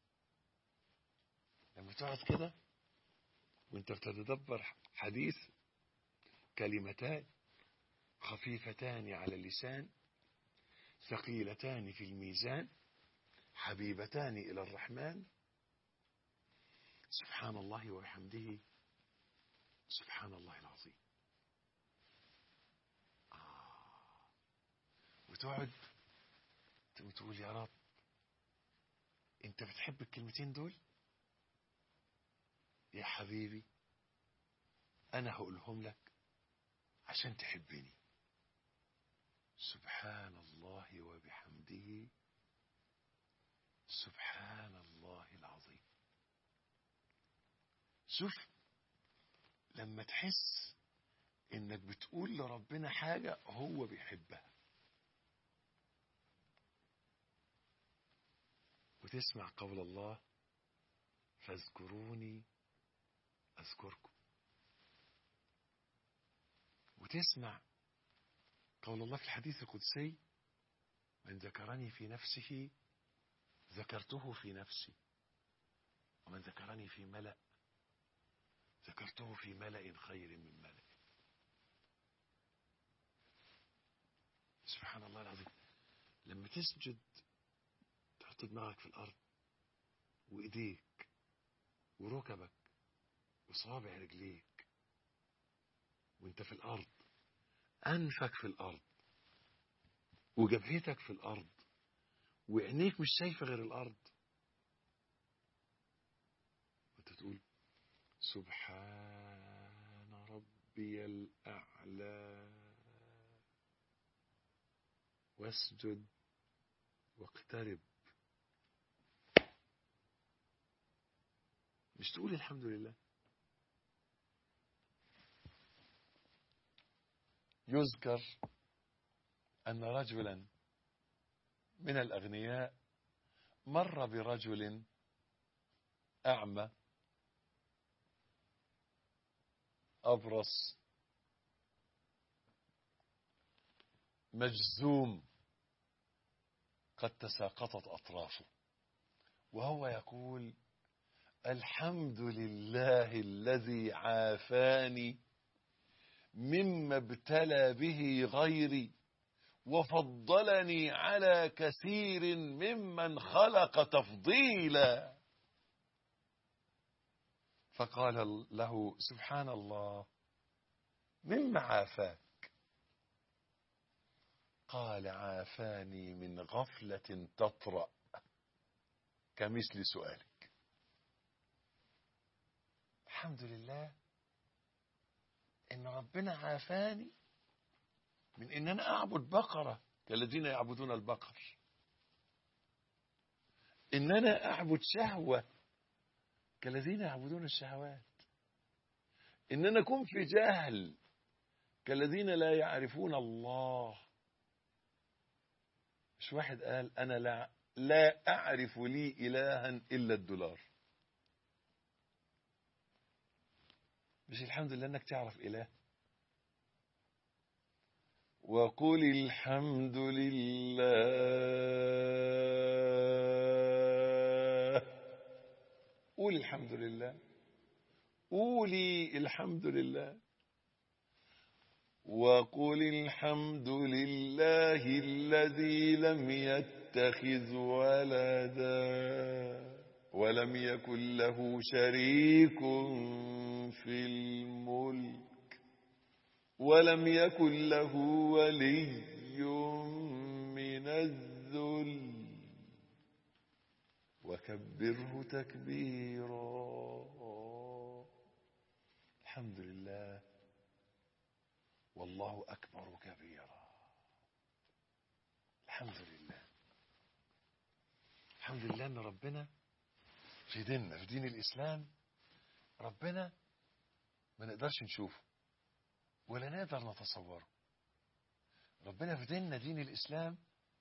لما تقعد كده وانت بتتدبر حديث كلمتان خفيفتان على اللسان ثقيلتان في الميزان حبيبتان إلى الرحمن سبحان الله وبحمده سبحان الله العظيم آه. وتقعد وتقول يا رب انت بتحب الكلمتين دول يا حبيبي انا هقولهم لك عشان تحبني سبحان الله وبحمده سبحان الله العظيم شوف لما تحس انك بتقول لربنا حاجة هو بيحبها وتسمع قول الله فاذكروني اذكركم وتسمع قول الله في الحديث القدسي من ذكرني في نفسه ذكرته في نفسي ومن ذكرني في ملأ ذكرته في ملأ خير من ملأ سبحان الله العظيم لما تسجد تحط دماغك في الأرض وإيديك وركبك وصابع رجليك وانت في الأرض أنفك في الأرض وجبهتك في الأرض وعينيك مش شايفة غير الأرض وانت تقول سبحان ربي الأعلى واسجد واقترب مش تقول الحمد لله يذكر أن رجلا من الأغنياء مر برجل أعمى أبرص مجزوم قد تساقطت أطرافه وهو يقول الحمد لله الذي عافاني مما ابتلى به غيري وفضلني على كثير ممن خلق تفضيلا فقال له سبحان الله مما عافاك قال عافاني من غفلة تطرأ كمثل سؤالك الحمد لله ان ربنا عافاني من ان انا اعبد بقرة كالذين يعبدون البقر ان انا اعبد شهوة كالذين يعبدون الشهوات ان انا اكون في جهل كالذين لا يعرفون الله مش واحد قال انا لا لا اعرف لي الها الا الدولار مش الحمد لله انك تعرف اله وقل الحمد لله قول الحمد لله قولي الحمد لله وقل الحمد لله الذي لم يتخذ ولدا ولم يكن له شريك في الملك ولم يكن له ولي من الذل وكبره تكبيرا الحمد لله والله أكبر كبيرا الحمد لله الحمد لله أن ربنا في ديننا في دين الإسلام ربنا ما نقدرش نشوفه ولا نقدر نتصوره ربنا في ديننا دين الإسلام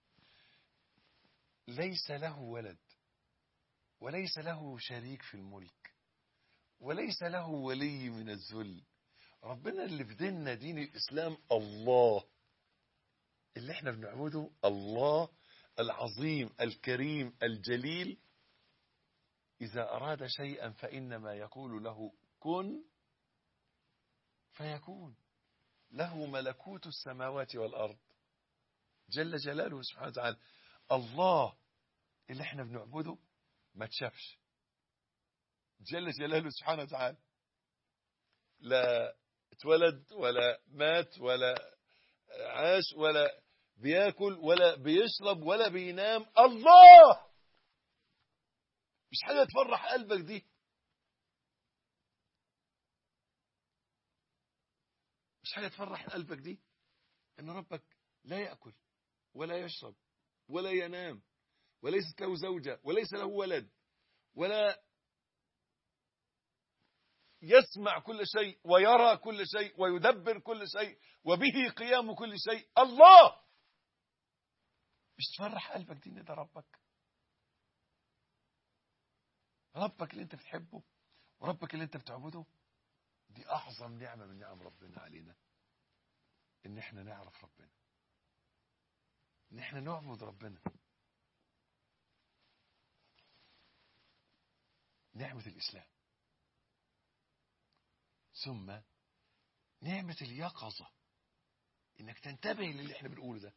ليس له ولد وليس له شريك في الملك وليس له ولي من الذل ربنا اللي في ديننا دين الإسلام الله اللي احنا بنعبده الله العظيم الكريم الجليل إذا أراد شيئا فإنما يقول له كن فيكون له ملكوت السماوات والأرض جل جلاله سبحانه وتعالى الله اللي احنا بنعبده ما تشافش جل جلاله سبحانه وتعالى لا اتولد ولا مات ولا عاش ولا بياكل ولا بيشرب ولا بينام الله مش حاجة تفرح قلبك دي مش حاجة تفرح قلبك دي ان ربك لا يأكل ولا يشرب ولا ينام وليست له زوجة وليس له ولد ولا يسمع كل شيء ويرى كل شيء ويدبر كل شيء وبه قيام كل شيء الله مش تفرح قلبك دي ان ده ربك ربك اللي انت بتحبه وربك اللي انت بتعبده دي اعظم نعمة من نعم ربنا علينا ان احنا نعرف ربنا ان احنا نعبد ربنا نعمة الاسلام ثم نعمة اليقظة انك تنتبه للي احنا بنقوله ده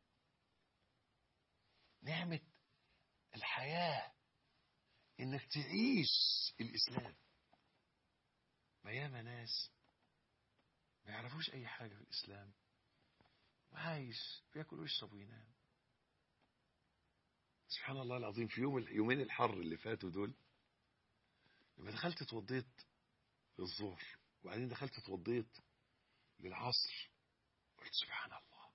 نعمة الحياة انك تعيش الاسلام ما ياما ناس ما يعرفوش اي حاجة في الاسلام وعايش بياكل ويشرب وينام سبحان الله العظيم في يوم يومين الحر اللي فاتوا دول لما دخلت اتوضيت للظهر وبعدين دخلت اتوضيت للعصر قلت سبحان الله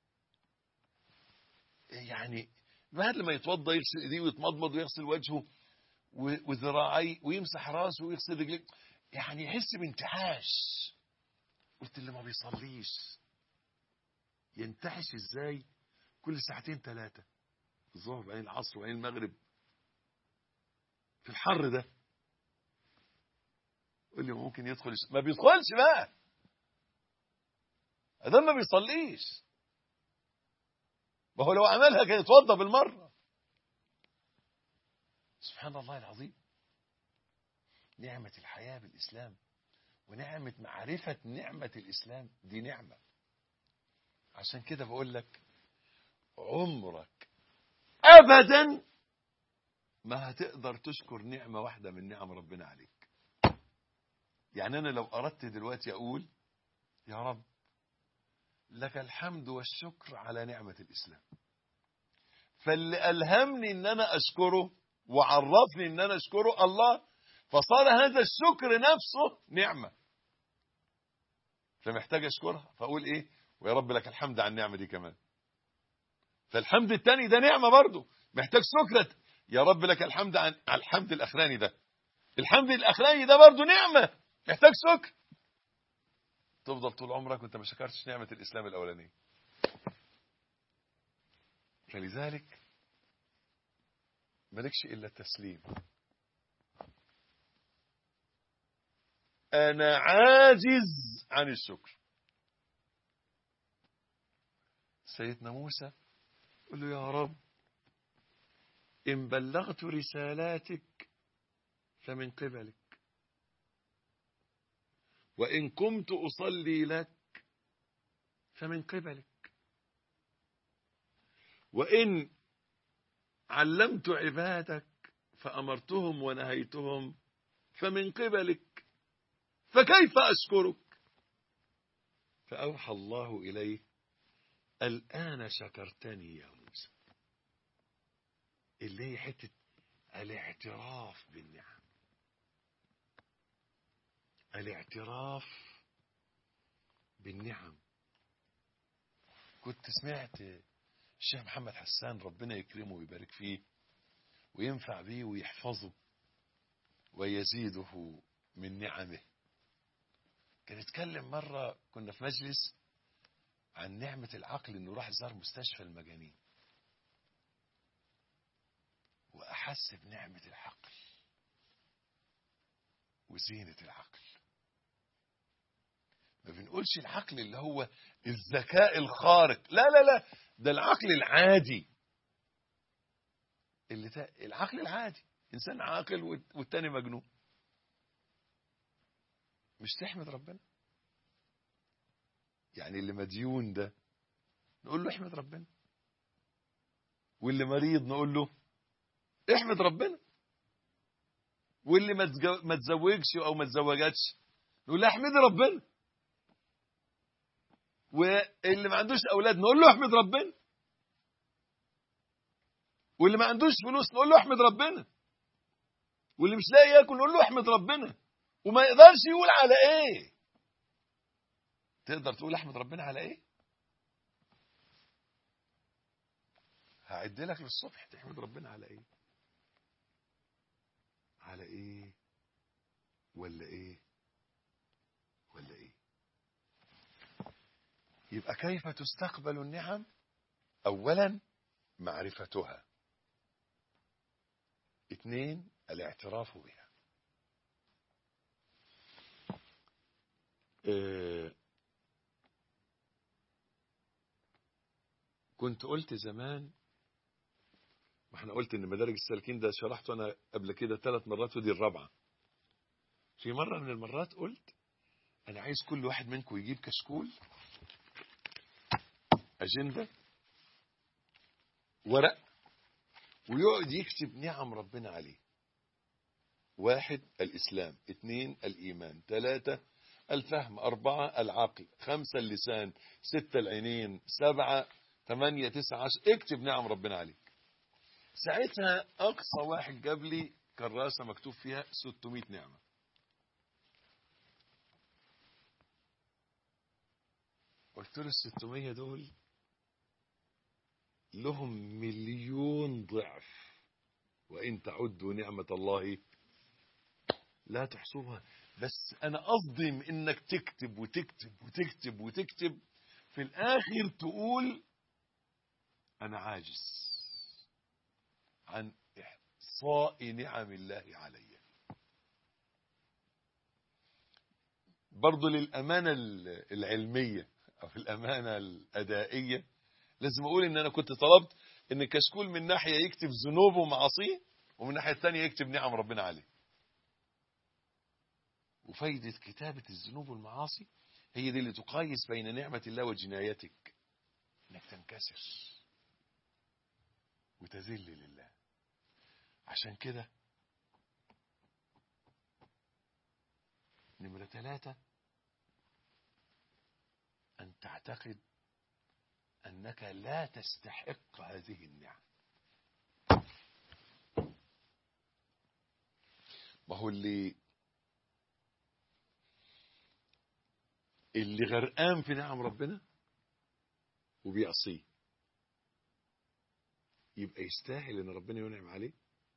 يعني الواحد لما يتوضى يغسل ايديه ويتمضمض ويغسل وجهه وذراعيه ويمسح راسه ويغسل رجليه يعني يحس بانتعاش قلت اللي ما بيصليش ينتعش ازاي كل ساعتين ثلاثة الظهر بعدين العصر وبعدين المغرب في الحر ده قول لي ممكن يدخل ما بيدخلش بقى ده ما بيصليش ما هو لو عملها كان يتوضى بالمرة سبحان الله العظيم نعمة الحياة بالإسلام ونعمة معرفة نعمة الإسلام دي نعمة عشان كده بقول لك عمرك أبدا ما هتقدر تشكر نعمة واحدة من نعم ربنا عليك يعني أنا لو أردت دلوقتي أقول يا رب لك الحمد والشكر على نعمة الإسلام فاللي ألهمني أن أنا أشكره وعرفني أن أنا أشكره الله فصار هذا الشكر نفسه نعمة فمحتاج أشكرها فأقول إيه ويا رب لك الحمد على النعمة دي كمان فالحمد التاني ده نعمة برضه محتاج شكرة يا رب لك الحمد عن على الحمد الأخراني ده الحمد الأخراني ده برضه نعمة محتاج شكر تفضل طول عمرك وانت ما شكرتش نعمة الإسلام الأولانية فلذلك مالكش إلا التسليم أنا عاجز عن الشكر سيدنا موسى قل له يا رب إن بلغت رسالاتك فمن قبلك وإن قمت أصلي لك فمن قبلك وإن علمت عبادك فأمرتهم ونهيتهم فمن قبلك فكيف أشكرك فأوحى الله إليه الآن شكرتني يا موسى اللي هي حتة الاعتراف بالنعم الاعتراف بالنعم كنت سمعت الشيخ محمد حسان ربنا يكرمه ويبارك فيه وينفع بيه ويحفظه ويزيده من نعمه كان يتكلم مرة كنا في مجلس عن نعمة العقل انه راح زار مستشفى المجانين وأحس بنعمة العقل وزينة العقل ما بنقولش العقل اللي هو الذكاء الخارق لا لا لا ده العقل العادي اللي تا... العقل العادي انسان عاقل والتاني مجنون مش تحمد ربنا يعني اللي مديون ده نقول له احمد ربنا واللي مريض نقول له احمد ربنا واللي ما تزوجش او ما تزوجتش نقول له احمد ربنا واللي ما عندوش اولاد نقول له احمد ربنا واللي ما عندوش فلوس نقول له احمد ربنا واللي مش لاقي ياكل نقول له احمد ربنا وما يقدرش يقول على ايه تقدر تقول احمد ربنا على ايه هعد لك للصبح تحمد ربنا على ايه على ايه ولا ايه ولا ايه يبقى كيف تستقبل النعم اولا معرفتها اثنين الاعتراف بها اه كنت قلت زمان ما احنا قلت ان مدارج السالكين ده شرحته انا قبل كده ثلاث مرات ودي الرابعه في مره من المرات قلت انا عايز كل واحد منكم يجيب كشكول اجنده ورق ويقعد يكتب نعم ربنا عليه واحد الإسلام اثنين الإيمان ثلاثة الفهم أربعة العقل خمسة اللسان ستة العينين سبعة ثمانية تسعة عشر اكتب نعم ربنا عليك ساعتها أقصى واحد جاب لي كراسة مكتوب فيها 600 نعمة قلت له ال 600 دول لهم مليون ضعف وإن تعدوا نعمة الله لا تحصوها بس أنا قصدي إنك تكتب وتكتب وتكتب وتكتب في الآخر تقول أنا عاجز عن إحصاء نعم الله علي برضو للأمانة العلمية أو الأمانة الأدائية لازم أقول إن أنا كنت طلبت إن كشكول من ناحية يكتب ذنوبه ومعاصيه ومن الناحية الثانية يكتب نعم ربنا عليه وفايدة كتابة الذنوب والمعاصي هي دي اللي تقايس بين نعمة الله وجنايتك انك تنكسر وتذل لله عشان كده نمرة ثلاثة أن تعتقد أنك لا تستحق هذه النعم ما هو اللي اللي غرقان في نعم ربنا وبيعصيه يبقى يستاهل ان ربنا ينعم عليه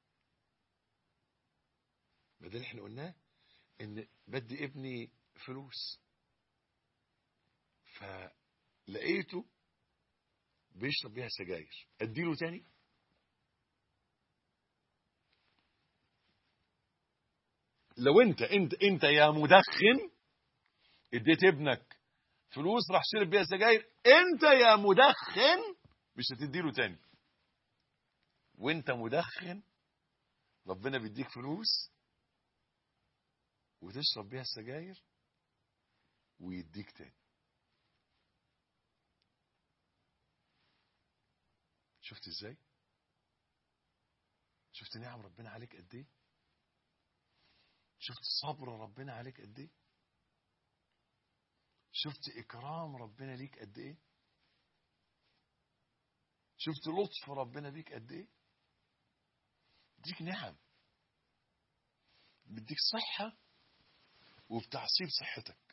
ما ده اللي احنا قلناه ان بدي ابني فلوس فلقيته بيشرب بيها سجاير اديله تاني لو انت انت انت يا مدخن اديت ابنك فلوس راح شرب بيها سجاير انت يا مدخن مش هتديله تاني وانت مدخن ربنا بيديك فلوس وتشرب بيها السجاير ويديك تاني شفت ازاي شفت نعم ربنا عليك قد ايه شفت صبر ربنا عليك قد ايه شفت اكرام ربنا ليك قد ايه شفت لطف ربنا بيك قد ايه ديك نعم بديك صحة وبتعصيب صحتك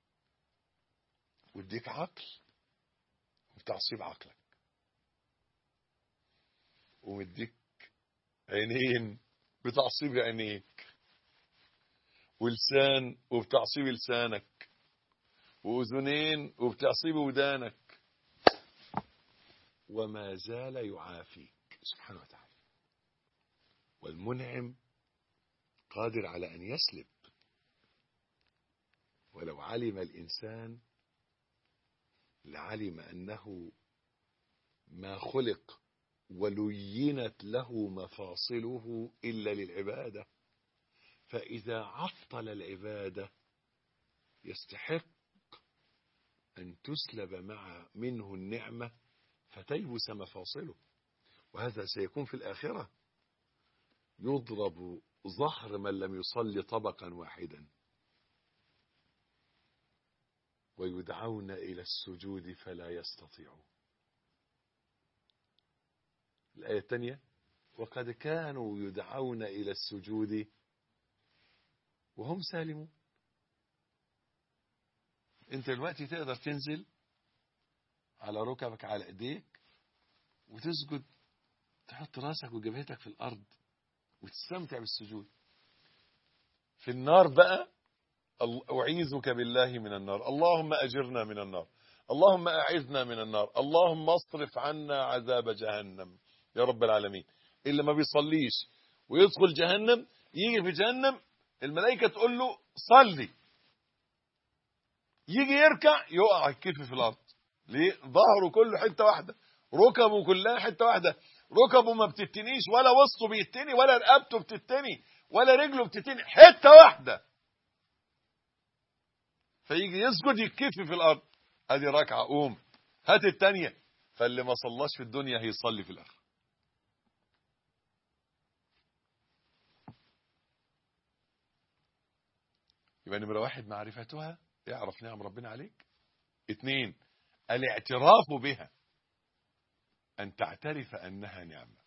واديك عقل وبتعصيب عقلك ومديك عينين بتعصيب عينيك ولسان وبتعصيب لسانك وأذنين وبتعصيب ودانك وما زال يعافيك سبحانه وتعالى والمنعم قادر على أن يسلب ولو علم الإنسان لعلم أنه ما خلق ولينت له مفاصله إلا للعبادة فإذا عطل العبادة يستحق أن تسلب مع منه النعمة فتيبس مفاصله وهذا سيكون في الآخرة يضرب ظهر من لم يصلي طبقا واحدا ويدعون إلى السجود فلا يستطيعون الآية الثانية وقد كانوا يدعون إلى السجود وهم سالمون انت دلوقتي تقدر تنزل على ركبك على ايديك وتسجد تحط راسك وجبهتك في الارض وتستمتع بالسجود في النار بقى أعيذك بالله من النار اللهم أجرنا من النار اللهم أعذنا من النار اللهم اصرف عنا عذاب جهنم يا رب العالمين اللي ما بيصليش ويدخل جهنم يجي في جهنم الملائكة تقول له صلي يجي يركع يقع الكتف في الأرض ليه ظهره كله حتة واحدة ركبه كلها حتة واحدة ركبه ما بتتنيش ولا وسطه بيتني ولا رقبته بتتني ولا رجله بتتني حتة واحدة فيجي يسجد يكفي في الأرض ادي ركعة قوم هات التانية فاللي ما صلاش في الدنيا هيصلي في الآخر يبقى نمرة واحد معرفتها اعرف نعم ربنا عليك اثنين الاعتراف بها أن تعترف أنها نعمة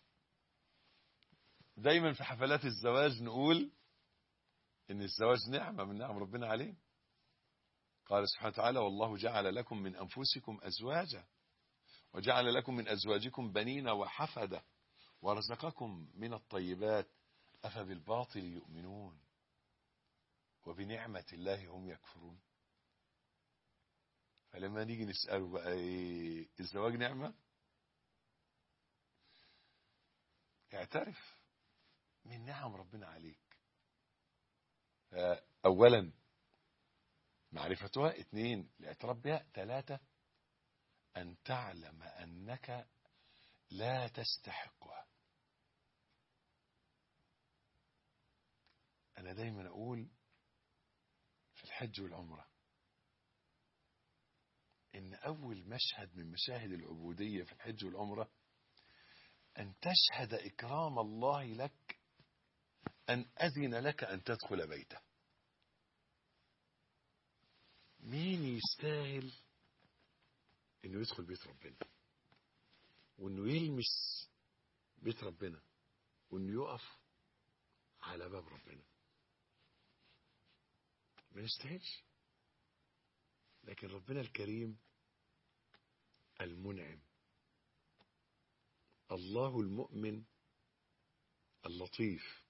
دايما في حفلات الزواج نقول إن الزواج نعمة من نعم ربنا عليه قال سبحانه وتعالى والله جعل لكم من أنفسكم أزواجا وجعل لكم من أزواجكم بنين وحفدة ورزقكم من الطيبات أفبالباطل يؤمنون وبنعمة الله هم يكفرون فلما نيجي نسأله بقى إيه الزواج نعمة اعترف من نعم ربنا عليك أولا معرفتها اثنين الاعتراف بها ثلاثة أن تعلم أنك لا تستحقها أنا دايما أقول في الحج والعمرة إن أول مشهد من مشاهد العبودية في الحج والعمرة أن تشهد إكرام الله لك أن أذن لك أن تدخل بيته مين يستاهل انه يدخل بيت ربنا وانه يلمس بيت ربنا وانه يقف على باب ربنا ما يستاهلش لكن ربنا الكريم المنعم الله المؤمن اللطيف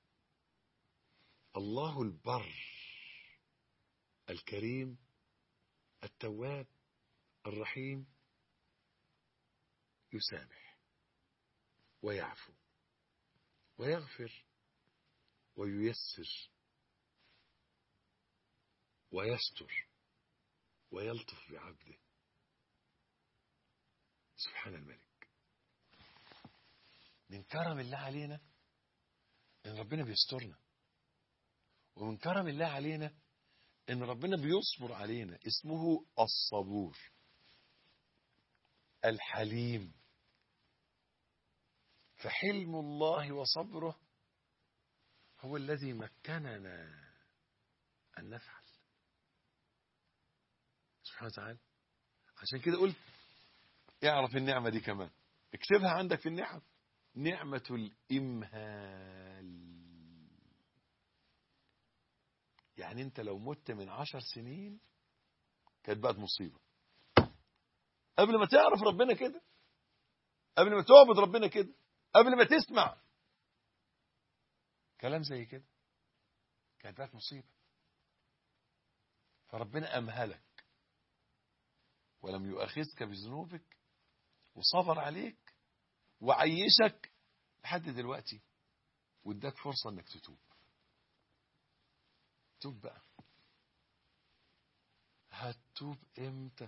الله البر الكريم التواب الرحيم يسامح ويعفو ويغفر وييسر ويستر ويلطف بعبده سبحان الملك من كرم الله علينا ان ربنا بيسترنا ومن كرم الله علينا ان ربنا بيصبر علينا اسمه الصبور الحليم فحلم الله وصبره هو الذي مكننا أن نفعل سبحانه وتعالى عشان كده قلت اعرف النعمة دي كمان اكتبها عندك في النعم نعمة الإمهال يعني انت لو مت من عشر سنين كانت بقت مصيبة قبل ما تعرف ربنا كده قبل ما تعبد ربنا كده قبل ما تسمع كلام زي كده كانت بقت مصيبة فربنا أمهلك ولم يؤاخذك بذنوبك وصبر عليك وعيشك لحد دلوقتي واداك فرصة انك تتوب توب بقى هتوب امتى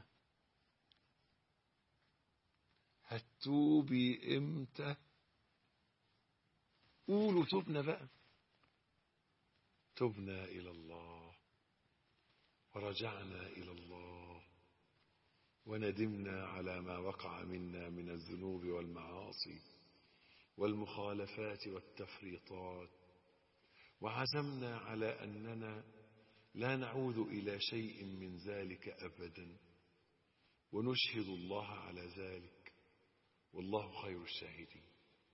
هتوبي امتى قولوا تبنا بقى تبنا إلى الله ورجعنا إلى الله وندمنا على ما وقع منا من الذنوب والمعاصي والمخالفات والتفريطات وعزمنا على أننا لا نعود إلى شيء من ذلك أبدا ونشهد الله على ذلك والله خير الشاهدين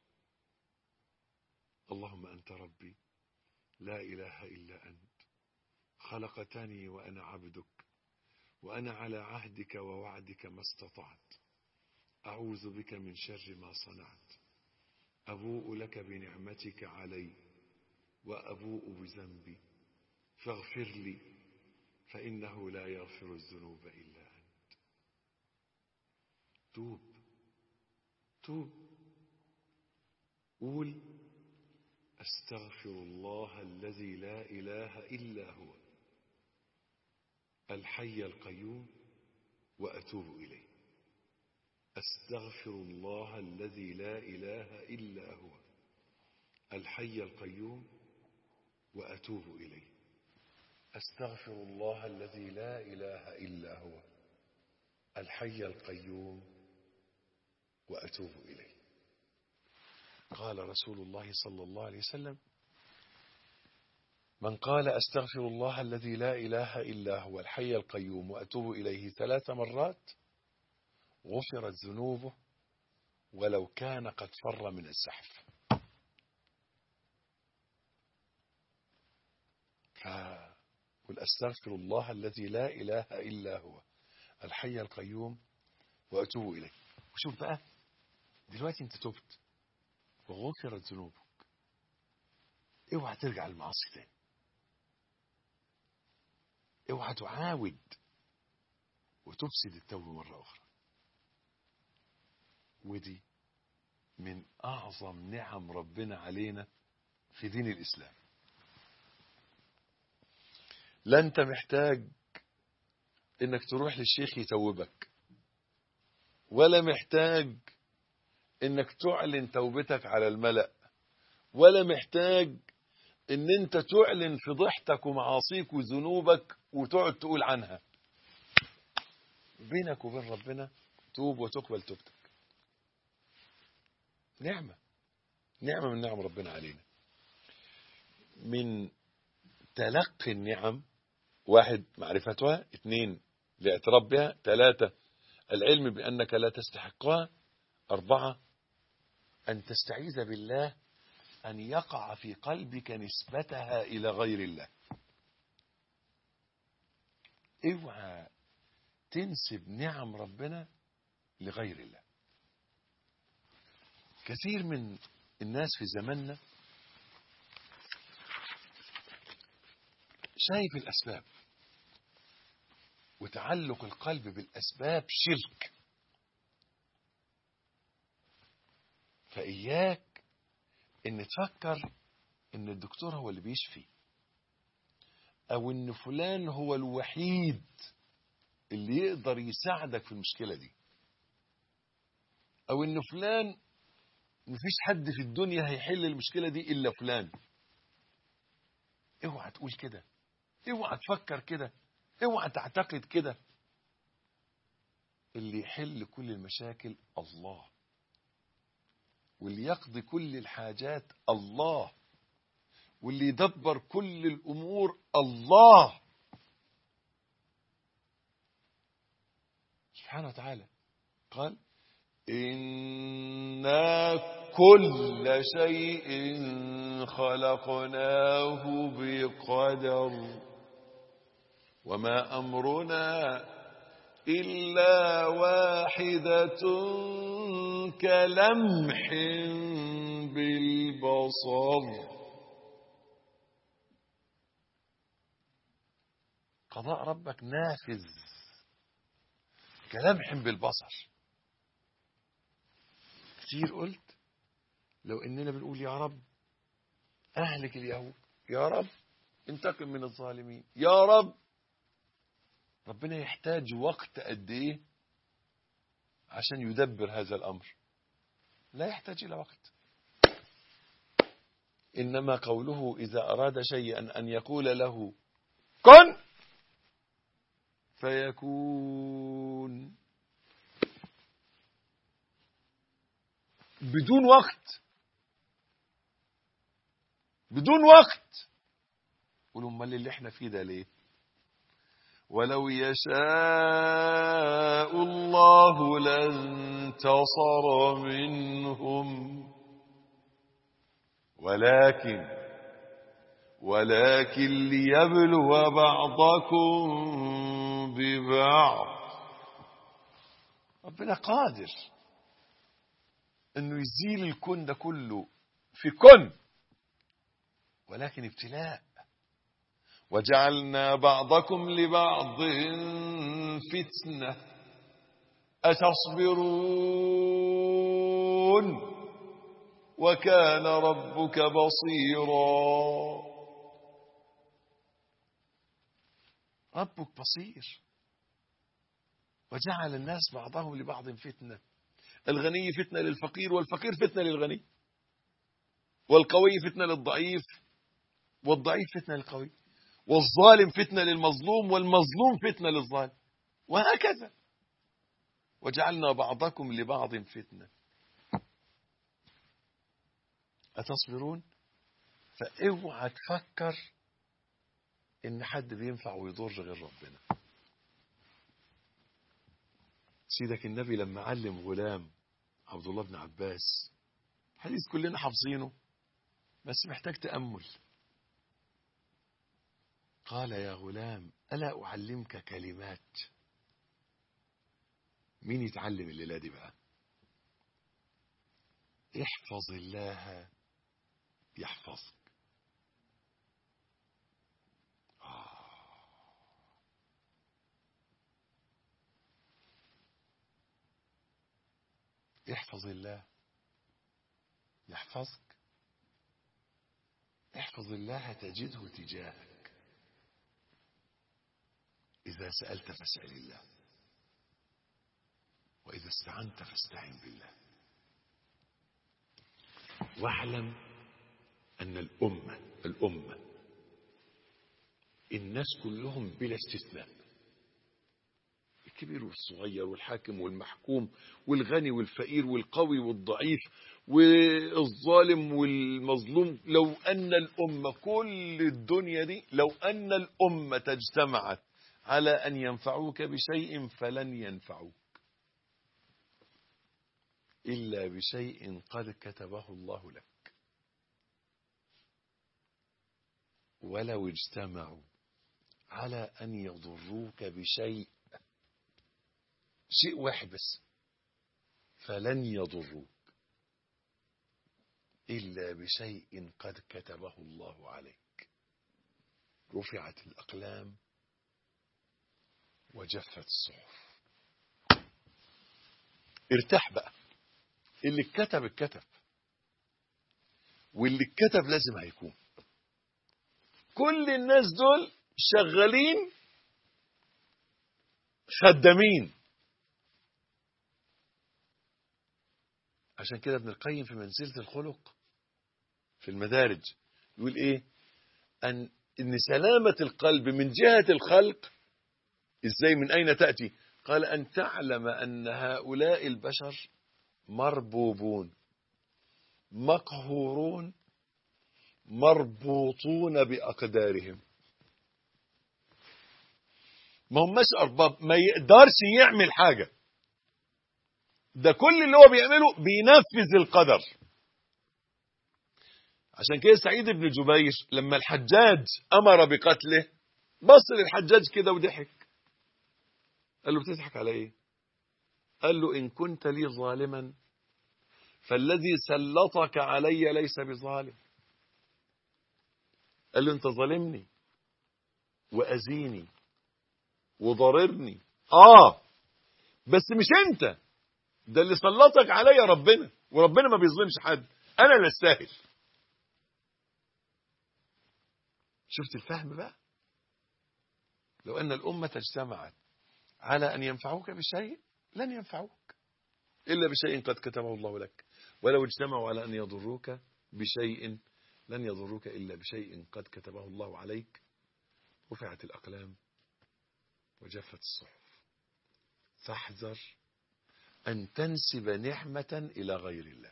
اللهم أنت ربي لا إله إلا أنت خلقتني وأنا عبدك وأنا على عهدك ووعدك ما استطعت أعوذ بك من شر ما صنعت أبوء لك بنعمتك علي وأبوء بذنبي فاغفر لي فإنه لا يغفر الذنوب إلا أنت توب توب قول أستغفر الله الذي لا إله إلا هو الحي القيوم وأتوب إليه أستغفر الله الذي لا إله إلا هو الحي القيوم وأتوب إليه أستغفر الله الذي لا إله إلا هو الحي القيوم وأتوب إليه قال رسول الله صلى الله عليه وسلم من قال أستغفر الله الذي لا إله إلا هو الحي القيوم وأتوب إليه ثلاث مرات غفرت ذنوبه ولو كان قد فر من الزحف فقل أستغفر الله الذي لا إله إلا هو الحي القيوم وأتوب إليه وشوف بقى دلوقتي انت تبت وغفرت ذنوبك اوعى ترجع للمعاصي تاني اوعى تعاود وتفسد التوبة مرة أخرى ودي من أعظم نعم ربنا علينا في دين الإسلام لا أنت محتاج إنك تروح للشيخ يتوبك ولا محتاج إنك تعلن توبتك على الملأ ولا محتاج إن أنت تعلن فضيحتك ومعاصيك وذنوبك وتقعد تقول عنها بينك وبين ربنا توب وتقبل توبتك نعمة نعمة من نعم ربنا علينا من تلقي النعم واحد معرفتها اثنين الاعتراف بها ثلاثة العلم بأنك لا تستحقها أربعة أن تستعيذ بالله أن يقع في قلبك نسبتها إلى غير الله اوعى تنسب نعم ربنا لغير الله كثير من الناس في زماننا شايف الأسباب وتعلق القلب بالأسباب شرك فإياك إن تفكر إن الدكتور هو اللي بيشفي أو إن فلان هو الوحيد اللي يقدر يساعدك في المشكلة دي او ان فلان مفيش حد في الدنيا هيحل المشكلة دي الا فلان اوعى تقول كده اوعى تفكر كده اوعى تعتقد كده اللي يحل كل المشاكل الله واللي يقضي كل الحاجات الله واللي يدبر كل الامور الله سبحانه وتعالى قال إنا كل شيء خلقناه بقدر وما أمرنا إلا واحدة كلمح بالبصر قضاء ربك نافذ كلمح بالبصر كتير قلت لو اننا بنقول يا رب اهلك اليهود يا رب انتقم من الظالمين يا رب ربنا يحتاج وقت قد ايه عشان يدبر هذا الامر لا يحتاج الى وقت انما قوله اذا اراد شيئا ان يقول له كن فيكون بدون وقت بدون وقت قولوا امال اللي احنا فيه ده ليه ولو يشاء الله لانتصر منهم ولكن ولكن ليبلو بعضكم ببعض ربنا قادر انه يزيل الكون ده كله في كن ولكن ابتلاء وجعلنا بعضكم لبعض فتنة أتصبرون وكان ربك بصيرا ربك بصير وجعل الناس بعضهم لبعض فتنه الغني فتنة للفقير والفقير فتنة للغني والقوي فتنة للضعيف والضعيف فتنة للقوي والظالم فتنة للمظلوم والمظلوم فتنة للظالم وهكذا وجعلنا بعضكم لبعض فتنة أتصبرون فاوعى تفكر إن حد بينفع ويضر غير ربنا سيدك النبي لما علم غلام عبد الله بن عباس حديث كلنا حافظينه بس محتاج تأمل قال يا غلام ألا أعلمك كلمات مين يتعلم الليلة دي بقى احفظ الله يحفظك احفظ الله يحفظك احفظ الله تجده تجاهك إذا سألت فاسأل الله وإذا استعنت فاستعن بالله واعلم أن الأمة الأمة الناس كلهم بلا استثناء الكبير والصغير والحاكم والمحكوم والغني والفقير والقوي والضعيف والظالم والمظلوم لو أن الأمة كل الدنيا دي لو أن الأمة اجتمعت على أن ينفعوك بشيء فلن ينفعوك إلا بشيء قد كتبه الله لك ولو اجتمعوا على أن يضروك بشيء شيء واحد بس فلن يضروك إلا بشيء قد كتبه الله عليك رفعت الأقلام وجفت الصحف ارتاح بقى اللي اتكتب اتكتب واللي اتكتب لازم هيكون كل الناس دول شغالين خدامين عشان كده ابن القيم في منزلة الخلق في المدارج يقول ايه ان ان سلامة القلب من جهة الخلق ازاي من اين تأتي قال ان تعلم ان هؤلاء البشر مربوبون مقهورون مربوطون بأقدارهم ما هماش أرباب ما يقدرش يعمل حاجة ده كل اللي هو بيعمله بينفذ القدر عشان كده سعيد بن جبير لما الحجاج أمر بقتله بص للحجاج كده وضحك قال له بتضحك على ايه قال له إن كنت لي ظالما فالذي سلطك علي ليس بظالم قال له انت ظالمني واذيني وضررني اه بس مش انت ده اللي سلطك عليا ربنا وربنا ما بيظلمش حد انا اللي استاهل شفت الفهم بقى لو ان الامه اجتمعت على ان ينفعوك بشيء لن ينفعوك الا بشيء قد كتبه الله لك ولو اجتمعوا على ان يضروك بشيء لن يضروك إلا بشيء قد كتبه الله عليك رفعت الأقلام وجفت الصحف فاحذر أن تنسب نعمة إلى غير الله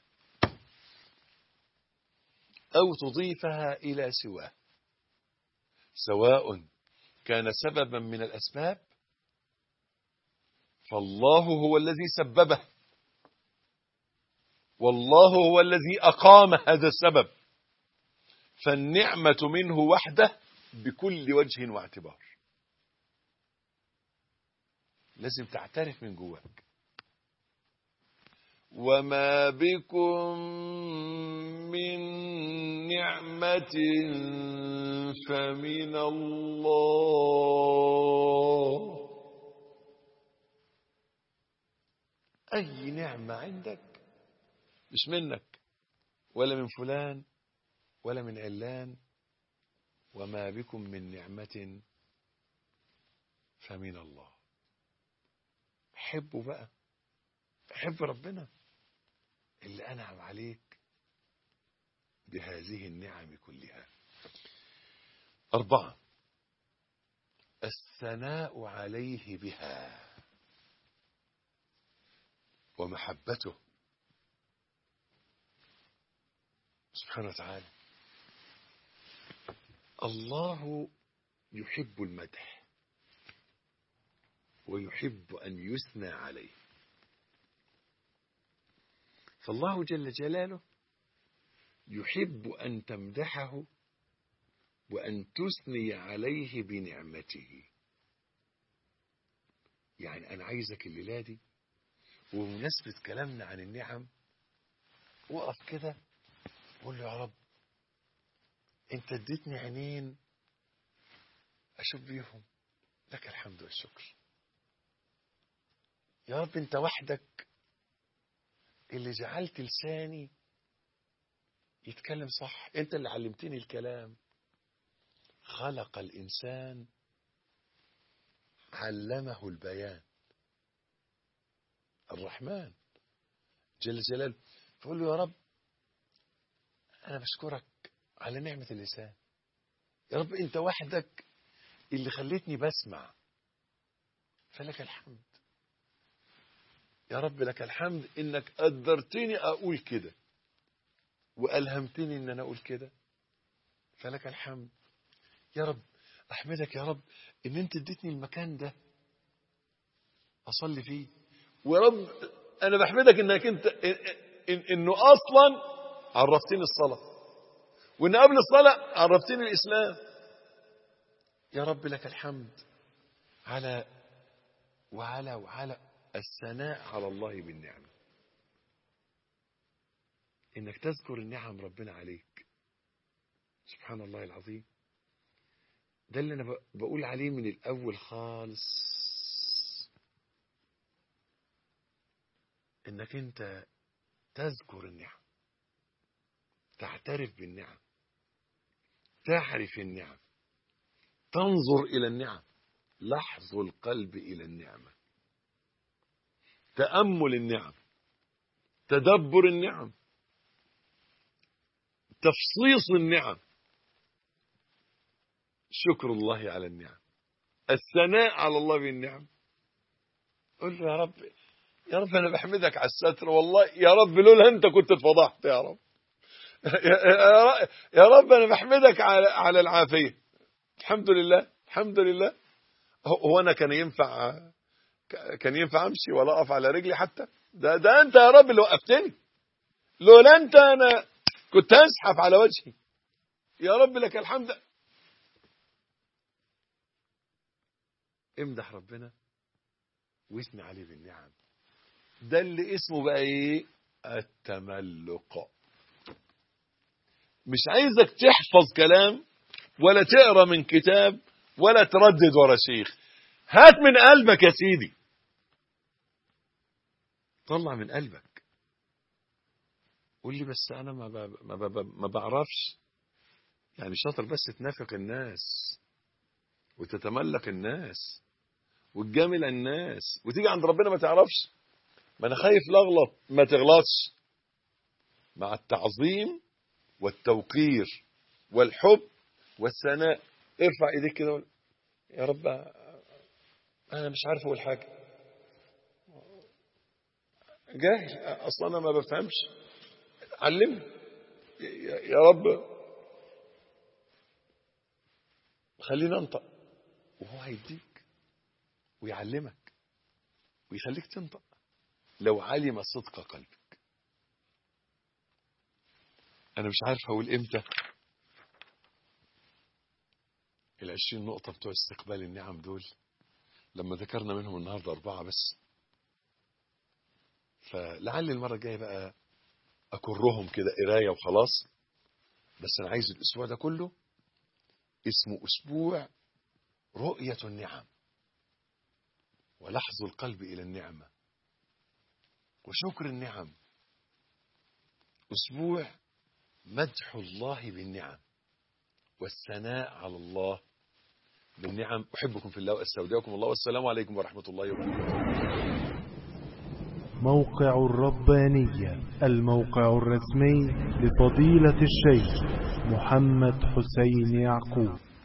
أو تضيفها إلى سواه سواء كان سببا من الأسباب فالله هو الذي سببه والله هو الذي أقام هذا السبب فالنعمة منه وحده بكل وجه واعتبار لازم تعترف من جواك وما بكم من نعمة فمن الله أي نعمة عندك مش منك ولا من فلان ولا من علان وما بكم من نعمة فمن الله حبوا بقى حب ربنا اللي أنعم عليك بهذه النعم كلها أربعة الثناء عليه بها ومحبته سبحانه وتعالى الله يحب المدح ويحب أن يثنى عليه فالله جل جلاله يحب أن تمدحه وأن تثني عليه بنعمته يعني أنا عايزك الليلة دي وبمناسبة كلامنا عن النعم وقف كده قول له يا رب انت اديتني عينين اشوف بيهم لك الحمد والشكر يا رب انت وحدك اللي جعلت لساني يتكلم صح انت اللي علمتني الكلام خلق الانسان علمه البيان الرحمن جل جلاله فقول له يا رب انا بشكرك على نعمة اللسان يا رب انت وحدك اللي خليتني بسمع فلك الحمد يا رب لك الحمد انك قدرتني اقول كده والهمتني ان انا اقول كده فلك الحمد يا رب احمدك يا رب ان انت اديتني المكان ده اصلي فيه ويا رب انا بحمدك انك انت إن انه اصلا عرفتني الصلاه وان قبل الصلاه عرفتني الاسلام يا رب لك الحمد على وعلى وعلى الثناء على الله بالنعمه انك تذكر النعم ربنا عليك سبحان الله العظيم ده اللي انا بقول عليه من الاول خالص انك انت تذكر النعم تعترف بالنعم تعرف النعم تنظر الى النعم لحظ القلب إلى النعمة تأمل النعم تدبر النعم تفصيص النعم شكر الله على النعم الثناء على الله بالنعم قل له يا رب يا رب انا بحمدك على الستر والله يا رب لولا انت كنت اتفضحت يا رب يا رب انا بحمدك على على العافيه الحمد لله الحمد لله هو انا كان ينفع كان ينفع امشي ولا اقف على رجلي حتى ده ده انت يا رب اللي وقفتني لولا انت انا كنت ازحف على وجهي يا رب لك الحمد امدح ربنا واثني عليه بالنعم ده اللي اسمه بقى ايه التملق مش عايزك تحفظ كلام ولا تقرا من كتاب ولا تردد ورا شيخ هات من قلبك يا سيدي طلع من قلبك قول لي بس انا ما ب... ما, ب... ما بعرفش يعني شاطر بس تنافق الناس وتتملك الناس وتجامل الناس وتيجي عند ربنا ما تعرفش ما انا خايف لاغلط ما تغلطش مع التعظيم والتوقير والحب والثناء ارفع ايديك كده وقول يا رب انا مش عارف اقول حاجه جاهل اصلا انا ما بفهمش علمني يا رب خلينا انطق وهو هيديك ويعلمك ويخليك تنطق لو علم صدق قلبك انا مش عارف هقول امتى العشرين نقطة بتوع استقبال النعم دول لما ذكرنا منهم النهاردة أربعة بس فلعل المرة الجاية بقى أكرهم كده قراية وخلاص بس أنا عايز الأسبوع ده كله اسمه أسبوع رؤية النعم ولحظ القلب إلى النعمة وشكر النعم أسبوع مدح الله بالنعم والثناء على الله بالنعم أحبكم في الله وأستودعكم الله والسلام عليكم ورحمة الله وبركاته موقع الربانية الموقع الرسمي لفضيلة الشيخ محمد حسين يعقوب